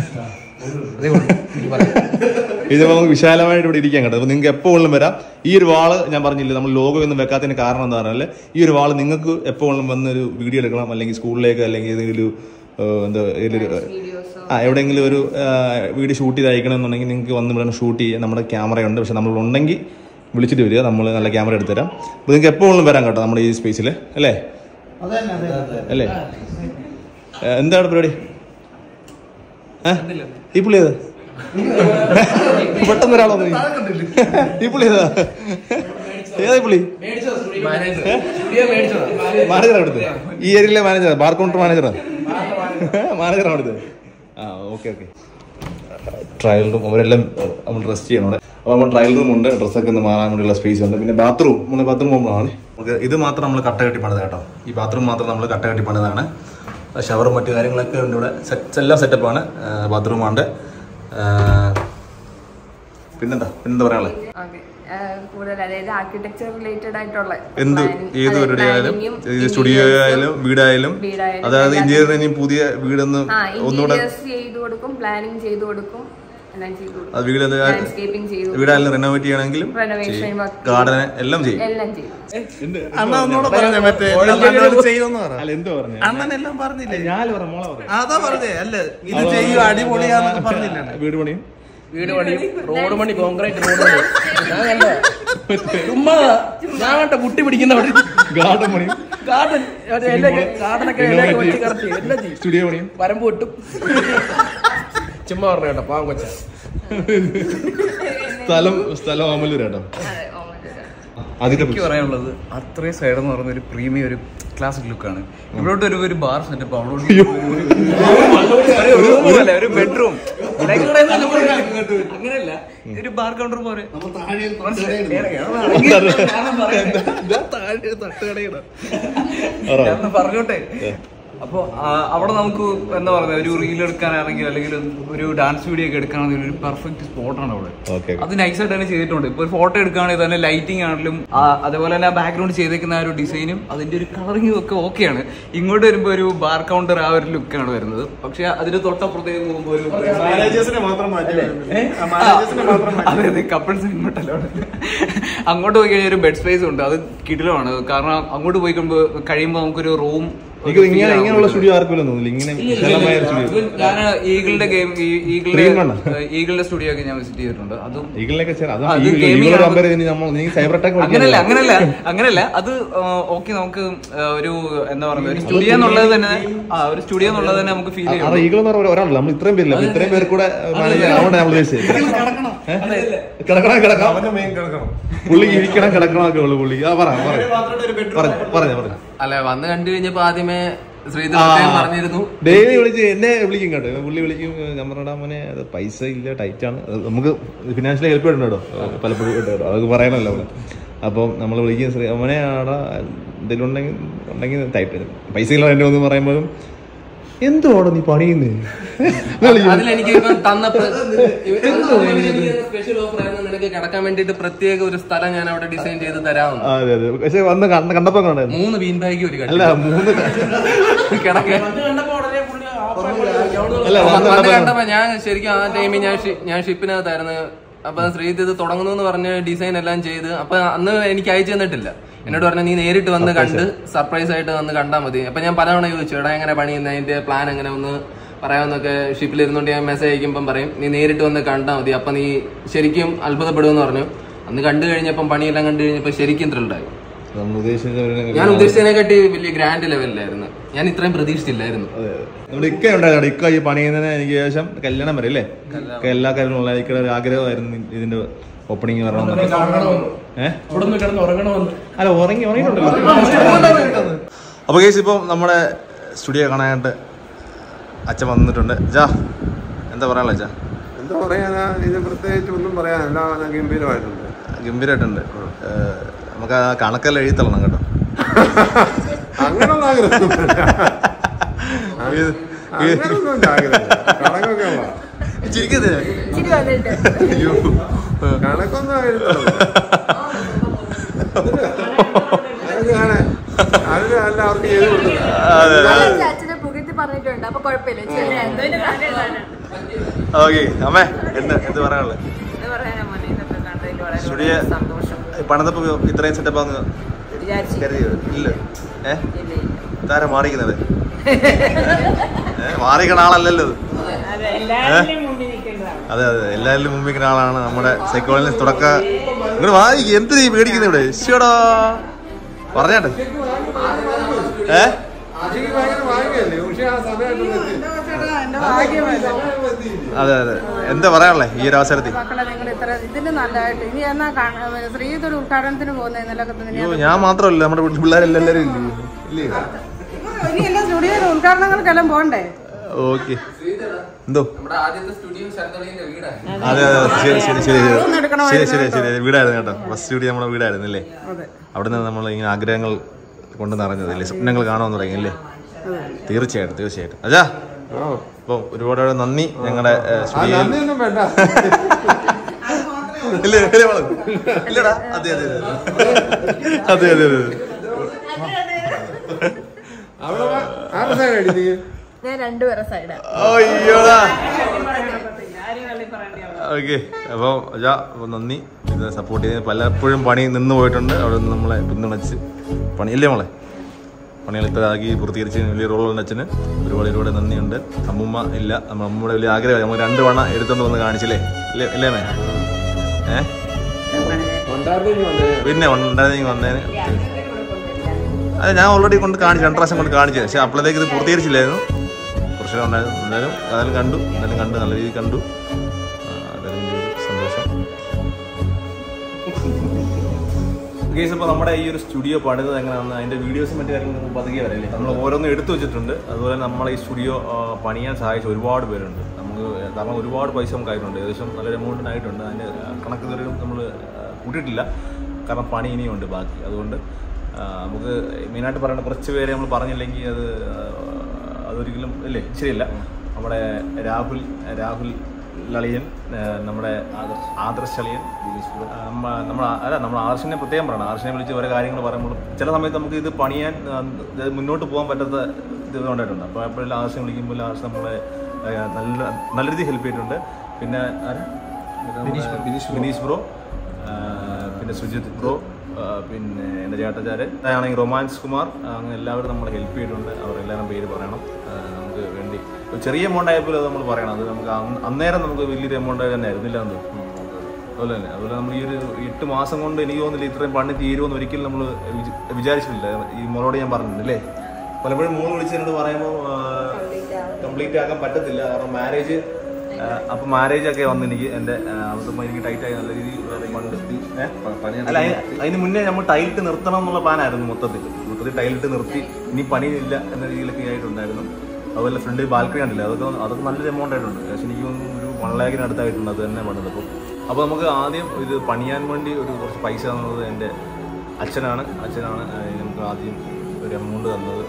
അതേ ഉള്ളൂ എനിക്ക് പറയാം ഇത് നമുക്ക് വിശാലമായിട്ട് ഇവിടെ ഇരിക്കാൻ കേട്ടോ അപ്പോൾ നിങ്ങൾക്ക് എപ്പോൾ വേണമെങ്കിലും വരാം ഈ ഒരു വാള് ഞാൻ പറഞ്ഞില്ലേ നമ്മൾ ലോഗോ ഒന്നും വെക്കാത്തതിന് കാരണം എന്താ പറഞ്ഞാൽ ഈ ഒരു വാള് നിങ്ങൾക്ക് എപ്പോൾ വേണമെങ്കിലും വന്നൊരു വീഡിയോ എടുക്കണം അല്ലെങ്കിൽ സ്കൂളിലേക്ക് അല്ലെങ്കിൽ ഏതെങ്കിലും ഏഹ്, എന്താ ഏതൊരു ആ എവിടെയെങ്കിലും ഒരു വീഡിയോ ഷൂട്ട് ചെയ്ത് അയക്കണം എന്നുണ്ടെങ്കിൽ നിങ്ങൾക്ക് വന്ന് ഇവിടെ ഷൂട്ട് ചെയ്യാൻ നമ്മുടെ ക്യാമറയുണ്ട് പക്ഷെ നമ്മൾ ഉണ്ടെങ്കിൽ വിളിച്ചിട്ട് വരിക നമ്മൾ നല്ല ക്യാമറ എടുത്ത് തരാം അപ്പോൾ നിങ്ങൾക്ക് എപ്പോൾ വേണമെങ്കിലും വരാം കേട്ടോ നമ്മുടെ ഈ സ്പേസിൽ അല്ലേ അല്ലേ ഏഹ്, എന്താണ് പരിപാടി ഏ? ഈ പുള്ളി ഏത് പെട്ടെന്ന് ഒരാളോ ഈ പുള്ളി ഏതാ ഏതാ ഈ പുള്ളി മാനേജർ അവിടുത്തെ ഈ ഏരിയയിലെ മാനേജർ ബാർ കൗണ്ടർ മാനേജറാ മാനേജർ അവിടുത്തെ ആ ഓക്കെ ഓക്കെ ട്രയൽ റൂം അവരെല്ലാം നമ്മൾ റെസ്റ്റ് ചെയ്യണം അവിടെ അപ്പോൾ നമ്മൾ ട്രയൽ റൂം ഉണ്ട് ഡ്രസ്സൊക്കെ ഒന്ന് മാറാൻ വേണ്ടിയുള്ള സ്പേസ് ഉണ്ട് പിന്നെ ബാത്റൂം നമ്മൾ ബാത്റൂം പോകുമ്പോഴാണ് നമുക്ക് ഇത് മാത്രം നമ്മൾ കട്ട കെട്ടി പണിത് കേട്ടോ ഈ ബാത്റൂം മാത്രം നമ്മൾ കട്ട കെട്ടി പണിതാണ് ഷവറും മറ്റു കാര്യങ്ങളൊക്കെ ഉണ്ട് ഇവിടെ സെറ്റ് എല്ലാം സെറ്റപ്പാണ് ബാത്റൂമുണ്ട് പിന്നെന്താ പിന്നെന്താ പറയാനുള്ളത് ഓക്കെ കൂടുതൽ അതായത് ആർക്കിടെക്ചർ റിലേറ്റഡ് ആയിട്ടുള്ള എന്ത് plan- ഏത് അതെ, പരിപാടി ആയാലും planning ഉം ഇത് സ്റ്റുഡിയോ interiors ഉം ആയാലും വീടായാലും വീടായാലും അതായത് ഇന്ത്യയിൽ ഇനി പുതിയ വീടൊന്ന് ആ ഒന്നുകൂടെ ഇന്റീരിയേഴ്സ് ചെയ്തു കൊടുക്കും പ്ലാനിങ് ചെയ്തു കൊടുക്കും എല്ലാം ചെയ്തു കൊടുക്കും അത് വീട് ലാൻഡ്സ്കേപ്പിംഗ് ചെയ്തു വീടായാലും റെനോവേറ്റ് ചെയ്യണമെങ്കിലും Renovation work ഗാർഡൻ എല്ലാം ചെയ്യും എല്ലാം ചെയ്തു അല്ല എന്തോ പറഞ്ഞു അണ്ണനെല്ലാം പറഞ്ഞില്ലേ ഞാൻ പറഞ്ഞു മോളെ പറഞ്ഞു അതാ പറഞ്ഞേ അല്ല ഇത് ചെയ്യും അടിപൊളിയാന്നൊക്കെ പറഞ്ഞില്ല വീട് പണിയും വീട് പണി റോഡ് പണി കോൺക്രീറ്റ് റോഡ് പണി ഞാൻ കണ്ട ചുമ്മാ ഞാൻ കണ്ട കുട്ടി പിടിക്കുന്ന അവിടെ ഗാർഡൻ പണിയും ഗാർഡൻ എല്ലാം ഗാർഡനൊക്കെ എല്ലാം വെട്ടി കറക്റ്റ് എല്ലാം ചെയ്യും സ്റ്റുഡിയോ പണിയും വരമ്പ് വെട്ടും ചുമ്മാ പറഞ്ഞു കേട്ടോ പാവം കൊച്ച സ്ഥലം സ്ഥലം ഓമലൂർ കേട്ടോ അതെ ഓമല്ലൂരാ ആദ്യത്തെ എനിക്ക് പറയാനുള്ളത് അത്രയും സൈഡ് എന്ന് പറയുന്ന ഒരു പ്രീമിയം ഒരു ക്ലാസിക് ലുക്കാണ് ഇവിടോട്ട് ഒരു ഒരു ബാർ സെറ്റപ്പ് അവിടോട്ട് ഒരു room അല്ല, ഒരു ബെഡ്റൂം അങ്ങനെയല്ല ഒരു ബാർ കൗണ്ടർ പോലെ ഞാനൊന്ന് പറഞ്ഞോട്ടെ അപ്പൊ അവിടെ നമുക്ക് എന്താ പറയുക ഒരു റീൽ എടുക്കാനാണെങ്കിൽ അല്ലെങ്കിൽ ഒരു ഡാൻസ് വീഡിയോ ഒക്കെ എടുക്കാണെങ്കിൽ ഒരു പെർഫെക്റ്റ് സ്പോട്ടാണ് അവിടെ ഓക്കെ അത് നൈസായിട്ട് തന്നെ ചെയ്തിട്ടുണ്ട് ഇപ്പൊ ഒരു ഫോട്ടോ എടുക്കുകയാണെങ്കിൽ തന്നെ ലൈറ്റിംഗ് ആണെങ്കിലും ആ, അതേപോലെ തന്നെ ആ ബാക്ക്ഗ്രൗണ്ട് ചെയ്തേക്കുന്ന ആ ഒരു ഡിസൈനും അതിന്റെ ഒരു കളറിങ്ങും ഒക്കെ ഓക്കെയാണ് ഇങ്ങോട്ട് വരുമ്പോൾ ഒരു ബാർ കൗണ്ടർ ആ ഒരു ലുക്കാണ് വരുന്നത് പക്ഷെ അതിന് തൊട്ടപ്പുറത്തേക്ക് പോകുമ്പോൾ ഒരു ഏ? ആ, അതെ അതെ കപ്പിൾസ് ഇങ്ങോട്ടല്ലോ അങ്ങോട്ട് പോയി കഴിഞ്ഞാൽ ഒരു ബെഡ് സ്പേസ് ഉണ്ട് അത് കിടിലമാണ് കാരണം അങ്ങോട്ട് പോയി കഴിയുമ്പോൾ കഴിയുമ്പോൾ നമുക്കൊരു റൂം എനിക്ക് ഇങ്ങനെ ഇങ്ങനെയുള്ള സ്റ്റുഡിയോ ആർക്കും തോന്നുന്നില്ല ഇങ്ങനെ വിശാലമായ ഒരു സ്റ്റുഡിയോ ഞാൻ ഈഗിളിന്റെ ഗെയിം ഈഗിളിന്റെ Dream ആണ്. ഈഗിളിന്റെ സ്റ്റുഡിയോ ഒക്കെ ഞാൻ വിസിറ്റ് ചെയ്തിട്ടുണ്ട് അതും ഈഗിളിനൊക്കെ ചേരാം അത് അത് gaming ഈഗിൾ ആണ്. കമ്പയർ ചെയ്ത് നമ്മൾ നീ സൈബർ അറ്റാക്ക് അങ്ങനല്ല അങ്ങനല്ല അങ്ങനല്ല അത് ഓക്കെ നമുക്ക് ആ, ഒരു എന്താ പറയുക ഒരു സ്റ്റുഡിയോ എന്നുള്ളത് തന്നെ ആ ഒരു സ്റ്റുഡിയോ എന്നുള്ളത് തന്നെ നമുക്ക് ഫീൽ ചെയ്യും അത് ഈഗിൾ എന്ന് പറയുന്ന ഒരാളല്ല നമ്മൾ ഇത്രയും പേരില്ല അപ്പൊ ഇത്രയും പേർ കൂടെ മാനേജ് ആവണ്ട നമ്മൾ ഉദ്ദേശിച്ചത് ഏ? കിടക്കണം കിടക്കാം പുള്ളി ഇരിക്കണം കിടക്കണം ഒക്കെ ഉള്ളു പുള്ളി ആ പറ പറഞ്ഞു പറഞ്ഞു പറഞ്ഞു അല്ല വന്ന് കണ്ടു കഴിഞ്ഞപ്പോ ആദ്യമേ ശ്രീധരൻ പറഞ്ഞിരുന്നു ഡെയിലി വിളിച്ച് എന്നെ വിളിക്കും കേട്ടോ പുള്ളി വിളിക്കും നമ്മുടെ മോനെ അത് പൈസ ഇല്ല ടൈറ്റ് ആണ് അത് നമുക്ക് ഫിനാൻഷ്യലി ഹെൽപ്പ് ചെയ്യണം കേട്ടോ പലപ്പോഴും കേട്ടോ അതൊക്കെ പറയണല്ലോ അവിടെ അപ്പം നമ്മൾ വിളിക്കും ശ്രീ മോനെ ആടാ എന്തെങ്കിലും ഉണ്ടെങ്കിൽ ഉണ്ടെങ്കിൽ ടൈറ്റ് പൈസ ഇല്ല എൻ്റെ ഒന്ന് പറയുമ്പോഴും എന്തുവാടോ നീ പണിയുന്നേ അതിലെനിക്ക് ഇവൻ തന്നപ്പോ സ്പെഷ്യൽ ഓഫർ ആയിരുന്നു നിനക്ക് കിടക്കാൻ വേണ്ടിട്ട് പ്രത്യേക ഒരു സ്ഥലം ഞാൻ അവിടെ ഡിസൈൻ ചെയ്ത് തരാമെന്ന് അതെ അതെ പക്ഷെ വന്ന് കണ്ട കണ്ടപ്പോ കണ്ടായിരുന്നു മൂന്ന് ബീൻ ബാഗ് ഒരു അല്ല മൂന്ന് കിടക്കാൻ അല്ല വന്ന് വന്ന് കണ്ടപ്പോ കണ്ടപ്പോ ഞാൻ ശരിക്കും ആ ടൈമിൽ ഞാൻ ഷി- ഞാൻ ഷിപ്പിനകത്തായിരുന്നു അപ്പൊ ശ്രീത് ഇത് തുടങ്ങുന്നു എന്ന് പറഞ്ഞ് ഡിസൈൻ എല്ലാം ചെയ്ത് അപ്പൊ അന്ന് എനിക്ക് അയച്ചു തന്നിട്ടില്ല എന്നോട് പറഞ്ഞു നീ നേരിട്ട് വന്ന് കണ്ട് സർപ്രൈസ് ആയിട്ട് വന്ന് കണ്ടാൽ മതി അപ്പൊ ഞാൻ പലതവണ ചോദിച്ചു എടാ എങ്ങനെ പണിയുന്ന അതിന്റെ പ്ലാൻ എങ്ങനെ ഒന്ന് പറയാമെന്നൊക്കെ ഷിപ്പിലിരുന്നോണ്ട് ഞാൻ മെസ്സേജ് അയക്കുമ്പോൾ പറയും നീ നേരിട്ട് വന്ന് കണ്ടാൽ മതി അപ്പൊ നീ ശരിക്കും അത്ഭുതപ്പെടുമെന്ന് പറഞ്ഞു അന്ന് കണ്ടു കഴിഞ്ഞപ്പം പണിയെല്ലാം കണ്ടു കഴിഞ്ഞപ്പോൾ ശരിക്കും ത്രില്ലായി നമ്മൾ ഉദ്ദേശിച്ച ഞാൻ ഉദ്ദേശിച്ചതിനെക്കാട്ടി വലിയ ഗ്രാൻഡ് ലെവലിലായിരുന്നു ഞാൻ ഇത്രയും പ്രതീക്ഷിച്ചില്ലായിരുന്നു നമ്മുടെ ഇക്ക ഉണ്ടായിരുന്നു ഇക്ക ഈ പണിയുന്നതിന് എനിക്ക് ശേഷം കല്യാണം വരെ അല്ലേ ഇക്ക എല്ലാ കാര്യങ്ങളും ഇക്കയുടെ ഒരു ആഗ്രഹമായിരുന്നു ഇതിന്റെ ഓപ്പണിങ് വരണമെന്നൊക്കെ ഏഹ് ഇവിടെ നിന്ന് കിടന്ന് ഉറങ്ങണമെന്ന് അല്ല ഉറങ്ങി ഉറങ്ങിയിട്ടുണ്ടല്ലോ അപ്പോൾ കേസ് ഇപ്പം നമ്മുടെ സ്റ്റുഡിയോ കാണാനായിട്ട് അച്ഛൻ വന്നിട്ടുണ്ട് ജാ എന്താ പറയാനുള്ള അച്ഛാ എന്താ പറയാനാ ഇത് പ്രത്യേകിച്ച് ഒന്നും പറയാനില്ല എല്ലാം ഗംഭീരമായിട്ടുണ്ട് ഗംഭീരമായിട്ടുണ്ട് ഏഹ്, നമുക്ക് ആ കണക്കെല്ലാം എഴുതി തള്ളണം കേട്ടോ അങ്ങനൊന്നും ആഗ്രഹമൊന്നുമില്ല അങ്ങനൊന്നുമില്ല ആഗ്രഹം കണക്കൊക്കെ ഉള്ള ചിരിക്കുന്നത് ഇച്ചിരി വന്നിട്ട് അയ്യോ കണക്കൊന്നും എഴുതുന്നില്ല അതൊക്കെ കാണാൻ അതിന് അല്ല അവർക്ക് ചെയ്ത് കൊടുത്തില്ല ഞാൻ അച്ഛനെ പുകഴ്ത്തി പറഞ്ഞിട്ടുണ്ട് അപ്പൊ കുഴപ്പമില്ല ചെറിയ എന്തോ ഒരു കാര്യമാണ് ഓക്കെ അമ്മേ എന്താ എന്ത് പറയാനുള്ളത് ഇത് പറയാനാ മോനെ ഇതൊക്കെ കണ്ടതിൽ വളരെ സ്റ്റുഡിയോ സന്തോഷം പണിതപ്പോ ഇത്രയും സെറ്റപ്പ് ആന്ന് വിചാരിച്ചു കരുതിയോ ഇല്ല ഏ ഇല്ല ഇല്ല ഇതാരാ മാറിക്കുന്നത് ഏ മാറിക്കണ ആളല്ലല്ലോ ഇത്. അതെ എല്ലാവരുടെയും മുന്നിൽ നിൽക്കേണ്ടതാണ് അതെ അതെ എല്ലാവരിലും മുമ്പിൽ നിൽക്കുന്ന ആളാണ് നമ്മുടെ സൈക്കോളജി തുടക്ക ഇങ്ങോട്ട് വായിക്കും എന്ത് നീ പേടിക്കുന്നത് ഇവിടെ ശിവടാ പറഞ്ഞാട്ടെ ഏ ആശയ്ക്ക് ഭയങ്കര ഭാഗ്യമല്ലേ പക്ഷെ ആ സമയമായിട്ടൊന്നും എത്തി അതെ അതെ എന്താ പറയാനുള്ളേ ഈ ഒരു അവസരത്തിൽ മക്കളെ നിങ്ങൾ ഇത്ര ഇതിന് നല്ലതായിട്ട് ഇനി എന്നാ ശ്രീതൊരു ഉദ്ഘാടനത്തിന് പോകുന്ന ഇന്നലൊക്കെ അയ്യോ ഞാൻ മാത്രമല്ല നമ്മുടെ വീട്ടിൽ പിള്ളേരെല്ലാവരും ഇല്ലേ ഇല്ലേ ഇനി എല്ലാ സ്റ്റുഡിയോയിൽ ഉദ്ഘാടനങ്ങൾക്കെല്ലാം പോകണ്ടേ ഓക്കെ എന്തോ നമ്മുടെ ആദ്യത്തെ സ്റ്റുഡിയോ ശരതളിന്റെ വീടാണ് അതെ അതെ അതെ. ശരി ശരി ശരി ശരി ശരി ശരി ശരി വീടായിരുന്നു കേട്ടോ ഫസ്റ്റ് സ്റ്റുഡിയോ നമ്മുടെ വീടായിരുന്നു അല്ലേ അവിടെ നിന്ന് നമ്മൾ ഇങ്ങനെ ആഗ്രഹങ്ങൾ കൊണ്ട് നിറഞ്ഞത് അല്ലേ സ്വപ്നങ്ങൾ കാണുമെന്ന് തുടങ്ങി അല്ലേ തീർച്ചയായിട്ടും തീർച്ചയായിട്ടും അജാ അപ്പം ഒരുപാട് നന്ദി ഞങ്ങളുടെ ആ സ്റ്റുഡിയോയിൽ നന്ദിയൊന്നും വേണ്ട ഇല്ല ഇല്ല മോളെ. ഇല്ലടാ അതെ അതെ അതെ അതെ അതെ അതെ അവിടെ വാ. ആരുടെ സൈഡ് അടി നീ ഞാൻ രണ്ടുപേരെ സൈഡാ അയ്യോടാ ഓക്കെ അപ്പോൾ അജാ അപ്പോൾ നന്ദി ഇത് സപ്പോർട്ട് ചെയ്ത് പലപ്പോഴും പണി നിന്ന് പോയിട്ടുണ്ട് അവിടെ നിന്ന് നമ്മളെ പിന്തുണച്ച് പണി ഇല്ലേ മോളെ പണികൾ ഇത്ര ആക്കി പൂർത്തീകരിച്ച് വലിയ റോളുണ്ട് അച്ഛന് ഒരുപാട് ഒരുപാട് നന്ദിയുണ്ട് അമ്മൂമ്മ ഇല്ല നമ്മ അമ്മൂമ്മയുടെ വലിയ ആഗ്രഹം നമ്മൾ രണ്ട് വണ്ണ എടുത്തോണ്ട് വന്ന് കാണിച്ചില്ലേ ഇല്ലേ ഇല്ലേ മേ ഏ പിന്നെ ഉണ്ടായിരുന്നെങ്കിൽ വന്നേന് അതെ ഞാൻ ഓൾറെഡി കൊണ്ട് കാണിച്ചു രണ്ട് പ്രാവശ്യം കൊണ്ട് കാണിച്ചു പക്ഷെ അപ്പോഴത്തേക്ക് ഇത് പൂർത്തീകരിച്ചില്ലായിരുന്നു പ്രശ്നം ഉണ്ടായിരുന്നു എന്തായാലും അതെല്ലാം കണ്ടു എന്തായാലും കണ്ടു നല്ല രീതിയിൽ കണ്ടു ആ, അതെല്ലാം വലിയൊരു സന്തോഷം ഗേസ് ഇപ്പോൾ നമ്മുടെ ഈ ഒരു സ്റ്റുഡിയോ പണിത് എങ്ങനെയാണെന്ന് അതിൻ്റെ വീഡിയോസും മറ്റു കാര്യങ്ങളും പതുക്കെ വരല്ലേ നമ്മൾ ഓരോന്നും എടുത്തു വെച്ചിട്ടുണ്ട് അതുപോലെ നമ്മളെ ഈ സ്റ്റുഡിയോ ആ, പണിയാൻ സഹായിച്ച ഒരുപാട് പേരുണ്ട് നമുക്ക് കാരണം ഒരുപാട് പൈസ നമുക്ക് ആയിട്ടുണ്ട് ഏകദേശം നല്ലൊരു എമൗണ്ടിന് ആയിട്ടുണ്ട് അതിൻ്റെ കണക്ക് ഇതുവരെയും നമ്മൾ കൂട്ടിയിട്ടില്ല കാരണം പണി ഇനിയുണ്ട് ബാക്കി അതുകൊണ്ട് ആ, നമുക്ക് മെയിനായിട്ട് പറയേണ്ട കുറച്ച് പേരെ നമ്മൾ പറഞ്ഞില്ലെങ്കിൽ അത് ആ, അതൊരിക്കലും ഇല്ലേ ശരിയല്ല നമ്മുടെ രാഹുൽ രാഹുൽ ലളിയൻ ആ, നമ്മുടെ ആദർശ് അളിയൻ ആ, നമ്മ- നമ്മൾ അല്ല നമ്മൾ ആദർശിനെ പ്രത്യേകം പറയണം ആദർശിനെ വിളിച്ച് ഓരോ കാര്യങ്ങൾ പറയുമ്പോൾ ചില സമയത്ത് നമുക്ക് ഇത് പണിയാൻ ആ, ഇത് മുന്നോട്ട് പോകാൻ പറ്റാത്ത ഇത് ഉണ്ടായിട്ടുണ്ട് അപ്പോൾ എപ്പോഴും ആദർശം വിളിക്കുമ്പോൾ ആദർശം നമ്മളെ ആ, നല്ല നല്ല രീതിയിൽ ഹെൽപ്പ് ചെയ്തിട്ടുണ്ട് പിന്നെ ആരാ? ബിനീഷ് ബ്രോ ആ, പിന്നെ സുജിത് ബ്രോ ആ, പിന്നെ എൻ്റെ ചേട്ടച്ചാര് ആണെങ്കിൽ റൊമാൻസ് കുമാർ ആ, അങ്ങനെ എല്ലാവരും നമ്മളെ ഹെൽപ്പ് ചെയ്തിട്ടുണ്ട് അവരെല്ലാവരും പേര് പറയണം ആ, നമുക്ക് വേണ്ടി ഒരു ചെറിയ എമൗണ്ട് ആയപ്പോൾ അത് നമ്മൾ പറയണം അത് നമുക്ക് അന്ന് അന്നേരം നമുക്ക് വലിയൊരു എമൗണ്ട് തന്നെ ആയിരുന്നില്ല എന്ന് അതുപോലെ തന്നെ അതുപോലെ നമ്മൾ ഈ ഒരു എട്ട് മാസം കൊണ്ട് എനിക്ക് തോന്നുന്നില്ല ഇത്രയും പണി തീരുമെന്ന് ഒരിക്കലും നമ്മൾ വിചാരിച്ചിട്ടില്ല ഈ മോളോട് ഞാൻ പറഞ്ഞിട്ടുണ്ട് അല്ലേ പലപ്പോഴും മോൾ വിളിച്ച് എന്നോട് പറയുമ്പോൾ കംപ്ലീറ്റ് ആക്കാൻ പറ്റത്തില്ല കാരണം മാരേജ് അപ്പൊ മാരേജ് ഒക്കെ വന്ന് എനിക്ക് എന്റെ അവിടുത്തെ എനിക്ക് ടൈറ്റ് ആയി നല്ല രീതിയിൽ പണ്ട് ഏ? അല്ല അതിന് അതിന് മുന്നേ നമ്മൾ ടൈലിട്ട് നിർത്തണം എന്നുള്ള പ്ലാനായിരുന്നു മൊത്തത്തിൽ മൊത്തത്തിൽ ടൈലിട്ട് നിർത്തി ഇനി പണിയില്ല എന്ന രീതിയിലൊക്കെ ആയിട്ടുണ്ടായിരുന്നു അതുപോലെ ഫ്രണ്ട് ബാൽക്കണി കണ്ടില്ല അതൊക്കെ അതൊക്കെ നല്ലൊരു എമൗണ്ട് ആയിട്ടുണ്ട് പക്ഷെ എനിക്ക് തോന്നുന്നു ഒരു വൺ ലാഖിന് അടുത്തായിട്ടുണ്ട് അത് തന്നെ പണിത് അപ്പോൾ അപ്പോൾ നമുക്ക് ആദ്യം ഇത് പണിയാൻ വേണ്ടി ഒരു കുറച്ച് പൈസ തന്നത് എൻ്റെ അച്ഛനാണ് അച്ഛനാണ് ഏഹ് നമുക്ക് ആദ്യം ഒരു എമൗണ്ട് തന്നത്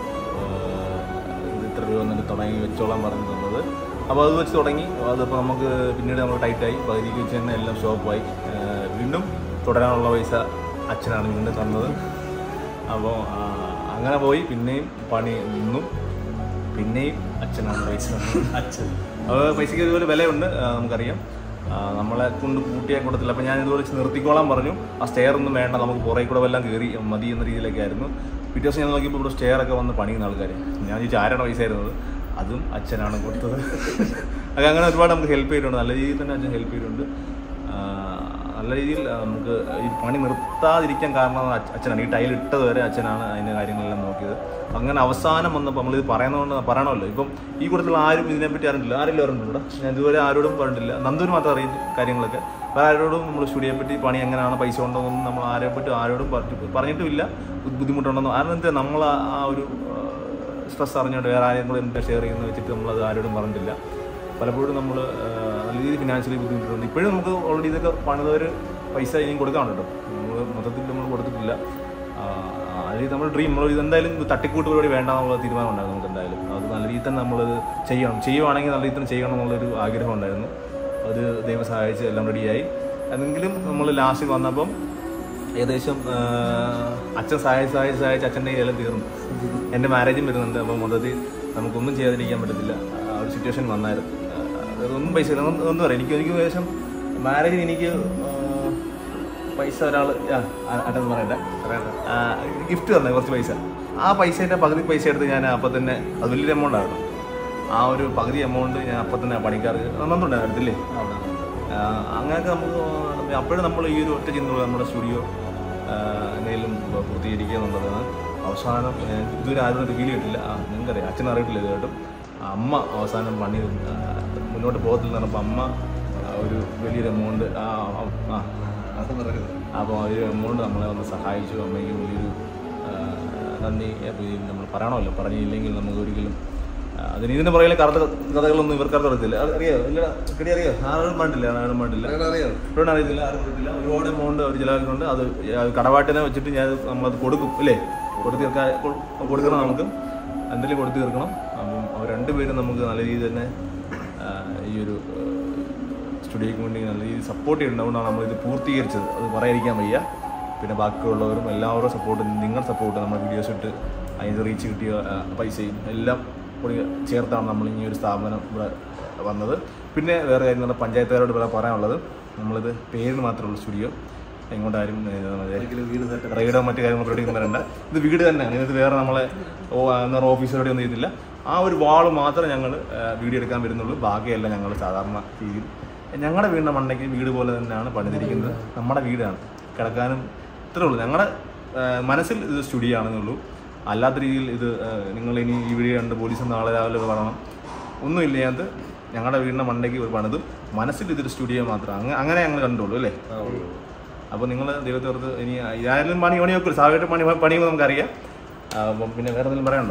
ഏഹ് ഇത് ഇത്ര രൂപ എന്നിട്ട് തുടങ്ങി വെച്ചോളാൻ പറഞ്ഞു തന്നത് അപ്പോൾ അത് വെച്ച് തുടങ്ങി അതിപ്പോൾ നമുക്ക് പിന്നീട് നമ്മൾ ടൈറ്റായി പകുതിക്ക് വെച്ച് തന്നെ എല്ലാം ഷോപ്പായി ഏഹ് വീണ്ടും തുടരാനുള്ള പൈസ അച്ഛനാണ് വീണ്ടും തന്നത് അപ്പോൾ അങ്ങനെ പോയി പിന്നെയും പണി നിന്നും പിന്നെയും അച്ഛനാണ് പൈസ തന്നത്. അച്ഛൻ അപ്പോൾ പൈസയ്ക്ക് ഇതുപോലെ വിലയുണ്ട് ആ, നമുക്കറിയാം ആ, നമ്മളെ കൊണ്ട് കൂട്ടിയാൽ കൂടത്തില്ല അപ്പോൾ ഞാൻ ഇതുപോലെ വെച്ച് നിർത്തിക്കോളാൻ പറഞ്ഞു ആ സ്റ്റെയർ ഒന്നും വേണ്ട നമുക്ക് പുറകെ കൂടെ വല്ലതും കയറി മതി എന്ന രീതിയിലൊക്കെ ആയിരുന്നു പിറ്റേ ദിവസം ഞാൻ നോക്കിയപ്പോൾ ഇവിടെ സ്റ്റെയർ ഒക്കെ വന്ന് പണിയുന്ന ആൾക്കാർ ഞാൻ ചോദിച്ചു ആരാണ് പൈസ തരുന്നത് അതും അച്ഛനാണ് കൊടുത്തത് അത് അങ്ങനെ ഒരുപാട് നമുക്ക് ഹെൽപ്പ് ചെയ്തിട്ടുണ്ട് നല്ല രീതിയിൽ തന്നെ അച്ഛൻ ഹെൽപ്പ് ചെയ്തിട്ടുണ്ട് ആ, നല്ല രീതിയിൽ ആ, നമുക്ക് ഈ പണി നിർത്താതിരിക്കാൻ കാരണം അച്ഛ- അച്ഛനാണ് ഈ ടൈൽ ഇട്ടത് വരെ അച്ഛനാണ് അതിൻ്റെ കാര്യങ്ങളെല്ലാം നോക്കിയത് അങ്ങനെ അവസാനം വന്നപ്പോൾ നമ്മളിത് പറയുന്നതുകൊണ്ട് പറയണമല്ലോ ഇപ്പം ഈ കൂട്ടത്തിൽ ആരും ഇതിനെപ്പറ്റി അറിഞ്ഞില്ല ആരെങ്കിലും അറിഞ്ഞിട്ടുണ്ടോ ഞാൻ ഇതുവരെ ആരോടും പറഞ്ഞിട്ടില്ല നന്ദൂര് മാത്രം അറിയും കാര്യങ്ങളൊക്കെ വേറെ ആരോടും നമ്മൾ സ്റ്റുഡിയോയെ പറ്റി പണി എങ്ങനെയാണ് പൈസ ഉണ്ടോ എന്നൊന്നും നമ്മൾ ആരെ പറ്റി ആരോടും പറഞ്ഞു പറഞ്ഞിട്ടുമില്ല ബുദ്ധിമുട്ടുണ്ടെന്നോ കാരണം എന്താ നമ്മൾ ആ ആ ഒരു സ്ട്രെസ് അറിഞ്ഞുകൊണ്ട് വേറെ ആരെയും കൂടെ എന്താ ഷെയർ ചെയ്യുന്നത് വെച്ചിട്ട് നമ്മളത് ആരോടും പറഞ്ഞിട്ടില്ല പലപ്പോഴും നമ്മൾ നല്ല രീതിയിൽ ഫിനാൻഷ്യലി ബുദ്ധിമുട്ടുണ്ട് ഇപ്പോഴും നമുക്ക് ഓൾറെഡി ഇതൊക്കെ പണിതവർ പൈസ ഇനിയും കൊടുക്കാനുണ്ട് കേട്ടോ നമ്മൾ മൊത്തത്തിൽ നമ്മൾ കൊടുത്തിട്ടില്ല ആ, അത് നമ്മൾ ഡ്രീം നമ്മൾ ഇതെന്തായാലും ഇത് തട്ടിക്കൂട്ട് പരിപാടി വേണ്ട എന്നുള്ള തീരുമാനം ഉണ്ടായിരുന്നു നമുക്ക് എന്തായാലും അത് നല്ല രീതിയിൽ തന്നെ നമ്മളത് ചെയ്യണം ചെയ്യുവാണെങ്കിൽ നല്ല രീതിയിൽ തന്നെ ചെയ്യണം എന്നുള്ളൊരു ആഗ്രഹം ഉണ്ടായിരുന്നു അത് ദൈവം സഹായിച്ച് എല്ലാം റെഡിയായി അതെങ്കിലും നമ്മൾ ലാസ്റ്റ് വന്നപ്പം ഏകദേശം ആ, അച്ഛൻ സഹായിച്ച് സഹായിച്ച് സഹായിച്ച് അച്ഛൻ്റെ കയ്യിലെല്ലാം തീർന്നു എൻ്റെ മാരേജും വരുന്നുണ്ട് അപ്പോൾ മൊത്തത്തിൽ നമുക്കൊന്നും ചെയ്യാതിരിക്കാൻ പറ്റത്തില്ല ആ ഒരു സിറ്റുവേഷൻ വന്നായിരുന്നു ആ, അതൊന്നും പൈസ ഇല്ല ഒന്നും ഒന്നും പറയാം എനിക്ക് എനിക്ക് ഏകദേശം മാരേജിന് എനിക്ക് ആ, പൈസ ഒരാൾ അതെന്ന് പറയണ്ട ഗിഫ്റ്റ് തന്നെ കുറച്ച് പൈസ ആ പൈസേൻ്റെ പകുതി പൈസ എടുത്ത് ഞാൻ അപ്പം തന്നെ അത് വലിയൊരു എമൗണ്ട് ആയിരുന്നു ആ ഒരു പകുതി എമൗണ്ട് ഞാൻ അപ്പം തന്നെ ആ പണിക്കാർക്ക് നന്നുണ്ടായിരുന്നു അടുത്തില്ലേ ആ, അങ്ങനെയൊക്കെ നമുക്ക് അപ്പോഴും നമ്മൾ ഈ ഒരു ഒറ്റ ചിന്ത നമ്മുടെ സ്റ്റുഡിയോ എന്തെങ്കിലും പൂർത്തീകരിക്കുക എന്നുള്ളതാണ് അവസാനം ഏഹ്, ഇതുവരെ ആരും റിവീൽ ചെയ്തിട്ടില്ല ആ, നിങ്ങൾക്കറിയാം അച്ഛൻ അറിയിട്ടില്ല ഇതുമായിട്ടും അമ്മ അവസാനം പണി ആ, മുന്നോട്ട് പോകത്തില്ല എന്ന് പറഞ്ഞപ്പോൾ അമ്മ ആ, ഒരു വലിയൊരു എമൗണ്ട് ആ ആ, ആ അപ്പോൾ ഒരു എമൗണ്ട് നമ്മളെ ഒന്ന് സഹായിച്ചു അമ്മയ്ക്ക് വലിയൊരു ആ, നന്ദി അപ്പോൾ ഈ നമ്മൾ പറയണമല്ലോ പറഞ്ഞില്ലെങ്കിൽ നമുക്ക് ഒരിക്കലും ആ, അതിന് ഇതിന് പുറകിലെ കറുത്ത കഥകളൊന്നും ഇവർക്കാർക്ക് അറിയത്തില്ല അത് അറിയോ ഇല്ല കിടി അറിയോ ആരും വേണ്ടില്ല ആരും വേണ്ടില്ല ഇപ്പോഴും അറിയത്തില്ല ആരും അറിയത്തില്ല ഒരുപാട് എമൗണ്ട് അവർ ചിലവാക്കുന്നുണ്ട് അത് അത് കടവാട്ടിനെ വെച്ചിട്ട് ഞാൻ നമ്മളത് കൊടുക്കും അല്ലേ കൊടുത്ത് തീർക്കാൻ കൊ- കൊടുക്കണം നമുക്ക് എന്തെങ്കിലും കൊടുത്ത് തീർക്കണം അപ്പം അവർ രണ്ടുപേരും നമുക്ക് നല്ല രീതിയിൽ തന്നെ ആ, ഈ ഒരു സ്റ്റുഡിയോയ്ക്ക് വേണ്ടി നല്ല രീതിയിൽ സപ്പോർട്ട് ചെയ്യുന്നതുകൊണ്ടാണ് നമ്മളിത് പൂർത്തീകരിച്ചത് അത് പറയാതിരിക്കാൻ വയ്യ പിന്നെ ബാക്കിയുള്ളവരും എല്ലാവരും സപ്പോർട്ട് നിങ്ങളുടെ സപ്പോർട്ട് നമ്മുടെ വീഡിയോസ് ഇട്ട് അതിന് റീച്ച് കിട്ടിയ ആ, പൈസയും എല്ലാം കൂടി ചേർത്താണ് നമ്മൾ ഈ ഒരു സ്ഥാപനം ഇവിടെ വന്നത് പിന്നെ വേറെ കാര്യം നമ്മുടെ പഞ്ചായത്തുകാരോട് ഇവിടെ പറയാനുള്ളത് നമ്മളിത് പേരിന് മാത്രമേ ഉള്ളൂ സ്റ്റുഡിയോ എങ്ങോട്ടാരും റൈഡോ മറ്റു കാര്യങ്ങൾ പരിപാടിയൊന്നും വരണ്ട ഇത് വീട് തന്നെയാണ് ഇത് വേറെ നമ്മളെ ഓ എന്താ പറയുക ഓഫീസ് പരിപാടി ഒന്നും ചെയ്തില്ല ആ ഒരു വാള് മാത്രമേ ഞങ്ങൾ വീഡിയോ എടുക്കാൻ വരുന്നുള്ളൂ ബാക്കിയെല്ലാം ഞങ്ങൾ സാധാരണ രീതിയിൽ ഞങ്ങളുടെ വീടിൻ്റെ മണ്ടയ്ക്ക് വീട് പോലെ തന്നെയാണ് പണിതിരിക്കുന്നത് നമ്മുടെ വീടാണ് കിടക്കാനും ഇത്രേ ഉള്ളൂ ഞങ്ങളുടെ ആ, മനസ്സിൽ ഇത് സ്റ്റുഡിയോ ആണെന്നേ ഉള്ളൂ അല്ലാത്ത രീതിയിൽ ഇത് നിങ്ങൾ ഇനി ഈ വീഡിയോ കണ്ട് പോലീസ് നാളെ രാവിലെ പറയണം ഒന്നുമില്ല ഇതിനകത്ത് ഞങ്ങളുടെ വീടിൻ്റെ മണ്ടയ്ക്ക് ഒരു പണിതും മനസ്സിൽ ഇതൊരു സ്റ്റുഡിയോ മാത്രം അങ്ങനെ അങ്ങനെ ഞങ്ങൾ കണ്ടുള്ളൂ അല്ലേ അപ്പോൾ നിങ്ങൾ ദൈവത്തെ ഓർത്ത് ഇനി ആയാലും പണി പണിയൊക്കെ സാധാരണ പണി പണിയുമ്പോൾ നമുക്കറിയാം ആ, അപ്പം പിന്നെ വേറെ എന്തെങ്കിലും പറയാനുണ്ടോ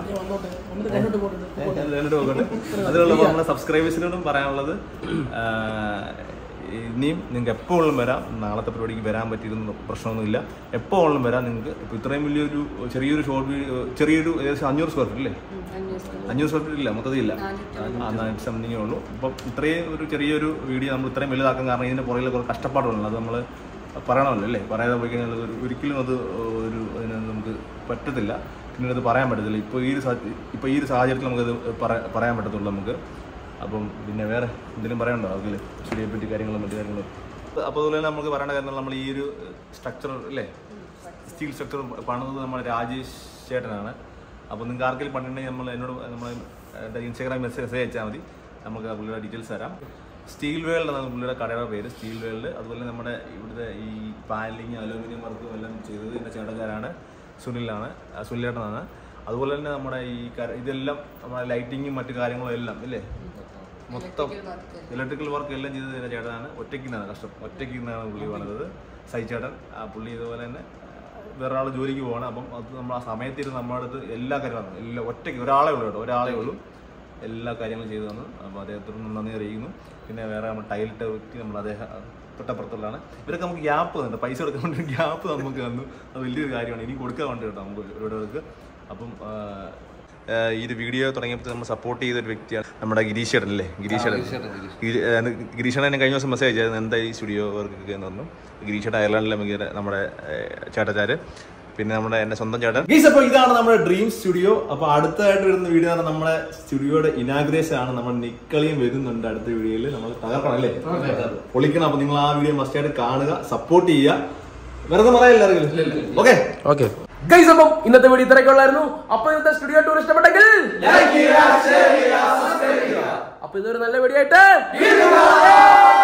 എന്നിട്ട് പോകട്ടെ അതിലുള്ള നമ്മുടെ സബ്സ്ക്രൈബേഴ്സിനോടും പറയാനുള്ളത് ആ, ഇനിയും നിങ്ങൾക്ക് എപ്പോൾ ഉള്ളും വരാം നാളത്തെ പരിപാടിക്ക് വരാൻ പറ്റിയിരുന്ന പ്രശ്നമൊന്നുമില്ല എപ്പോൾ ഉള്ളും വരാം നിങ്ങൾക്ക് ഇപ്പോൾ ഇത്രയും വലിയൊരു ചെറിയൊരു ഷോർട്ട് വീഡിയോ ചെറിയൊരു ഏകദേശം അഞ്ഞൂറ് സ്ക്വയർ ഫീറ്റ് അല്ലേ അഞ്ഞൂറ് സ്ക്വയർ ഫീറ്റ് ഇല്ല മൊത്തത്തിൽ ഇല്ല ആ നാനൂറ്റി സംതിങ്ങേ ഉള്ളൂ അപ്പം ഇത്രയും ഒരു ചെറിയൊരു വീഡിയോ നമ്മൾ ഇത്രയും വലുതാക്കാൻ കാരണം ഇതിൻ്റെ പുറകിൽ കുറേ കഷ്ടപ്പാടുണ്ട് അത് നമ്മൾ പറയണമല്ലോ അല്ലേ പറയാതെ പോയി കഴിഞ്ഞാൽ അത് ഒരിക്കലും അത് ഒരു അതിന് നമുക്ക് പറ്റത്തില്ല പിന്നീട് അത് പറയാൻ പറ്റത്തില്ല ഇപ്പോൾ ഈ ഒരു സാ- ഇപ്പോൾ ഈ ഒരു സാഹചര്യത്തിൽ നമുക്കത് പറ- പറയാൻ പറ്റത്തുള്ളൂ നമുക്ക് അപ്പം പിന്നെ വേറെ എന്തെങ്കിലും പറയാനുണ്ടോ അതിൽ സ്റ്റുഡിയോയെ പറ്റി കാര്യങ്ങളും മറ്റു കാര്യങ്ങളും അപ്പോൾ അതുപോലെ തന്നെ നമുക്ക് പറയേണ്ട കാര്യം നമ്മൾ ഈ ഒരു സ്ട്രക്ചർ അല്ലേ സ്റ്റീൽ സ്ട്രക്ചർ പണിത് നമ്മുടെ രാജേഷ് ചേട്ടനാണ് അപ്പോൾ നിങ്ങൾക്ക് ആർക്കെങ്കിലും പണിയുണ്ടെങ്കിൽ നമ്മൾ എന്നോട് നമ്മൾ ഇൻസ്റ്റാഗ്രാം മെസ്സേജ് മെസ്സേജ് അയച്ചാൽ മതി നമുക്ക് ആ പുള്ളിയുടെ ഡീറ്റെയിൽസ് തരാം സ്റ്റീൽ വേൾഡ് എന്നാണ് പുള്ളിയുടെ കടയുടെ പേര് സ്റ്റീൽ വേൾഡ് അതുപോലെ നമ്മുടെ ഇവിടുത്തെ ഈ പാനലിങ് അലൂമിനിയം വർക്കും എല്ലാം ചെയ്തത് എൻ്റെ ചേട്ടക്കാരാണ് സുനിലാണ് ആ, സുനിലേട്ടനാണ് അതുപോലെ തന്നെ നമ്മുടെ ഈ കര ഇതെല്ലാം നമ്മുടെ ലൈറ്റിങ്ങും മറ്റു കാര്യങ്ങളും എല്ലാം ഇല്ലേ മൊത്തം ഇലക്ട്രിക്കൽ വർക്ക് എല്ലാം ചെയ്തത് എൻ്റെ ചേട്ടനാണ് ഒറ്റയ്ക്ക് നിന്നാണ് കഷ്ടം ഒറ്റയ്ക്ക് നിന്നാണ് പുള്ളി പണിതത് സൈച്ചേട്ടൻ ആ പുള്ളി ഇതുപോലെ തന്നെ വേറെ ആൾ ജോലിക്ക് പോകണം അപ്പം അത് നമ്മൾ ആ സമയത്തിരുന്ന് നമ്മുടെ അടുത്ത് എല്ലാ കാര്യങ്ങളും എല്ലാം ഒറ്റയ്ക്ക് ഒരാളെ ഉള്ളൂ കേട്ടോ ഒരാളെ ഉള്ളൂ എല്ലാ കാര്യങ്ങളും ചെയ്തു തന്നു അപ്പോൾ അദ്ദേഹത്തോട് നന്ദി അറിയിക്കുന്നു പിന്നെ വേറെ നമ്മൾ ടൈലിട്ട വ്യക്തി നമ്മൾ അദ്ദേഹം തൊട്ടപ്പുറത്തുള്ളതാണ് ഇവരൊക്കെ നമുക്ക് ഗ്യാപ്പ് തന്നിട്ട് പൈസ കൊടുക്കാൻ വേണ്ടി ഗ്യാപ്പ് നമുക്ക് തന്നു അത് വലിയൊരു കാര്യമാണ് ഇനി കൊടുക്കാൻ വേണ്ടി കേട്ടോ നമുക്ക് ഇവരുടെ അപ്പം ആ, ആ, ഈ ഒരു വീഡിയോ തുടങ്ങിയപ്പോൾ നമ്മൾ സപ്പോർട്ട് ചെയ്ത ഒരു വ്യക്തിയാണ് നമ്മുടെ ഗിരീഷേട്ടൻ അല്ലേ ഗിരീഷേട്ടൻ ഗിരി- ആ, ഗിരീഷേട്ടൻ എന്നെ കഴിഞ്ഞ ദിവസം മെസ്സേജ് അയച്ചായിരുന്നു എന്താ ഈ സ്റ്റുഡിയോ വർക്ക് എന്ന് പറഞ്ഞു ഗിരീഷേട്ടൻ അയർലൻഡിലെ മികച്ച നമ്മുടെ ചേട്ടച്ചാര് പിന്നെ നമ്മുടെ എൻ്റെ സ്വന്തം ചേട്ടൻ ഗീസ് അപ്പോൾ ഇതാണ് നമ്മുടെ ഡ്രീം സ്റ്റുഡിയോ അപ്പോൾ അടുത്തതായിട്ട് വരുന്ന വീഡിയോ ആണ് നമ്മുടെ സ്റ്റുഡിയോയുടെ ഇനാഗ്രേഷൻ ആണ് നമ്മൾ നിക്കളിയും വരുന്നുണ്ട് അടുത്ത വീഡിയോയിൽ നമ്മൾ തകർക്കണം അല്ലേ പൊളിക്കണം അപ്പോൾ നിങ്ങൾ ആ വീഡിയോ മസ്റ്റ് ആയിട്ട് കാണുക സപ്പോർട്ട് ചെയ്യുക വെറുതെ പറയില്ല ഓക്കെ ഓക്കെ ഗൈസ് അപ്പം ഇന്നത്തെ വീഡിയോ ഇത്രയൊക്കെ ഉള്ളായിരുന്നു അപ്പൊ ഇന്നത്തെ സ്റ്റുഡിയോ ടൂർ ഇഷ്ടപ്പെട്ടെങ്കിൽ അപ്പൊ ഇതൊരു നല്ല വീഡിയോ ആയിട്ട്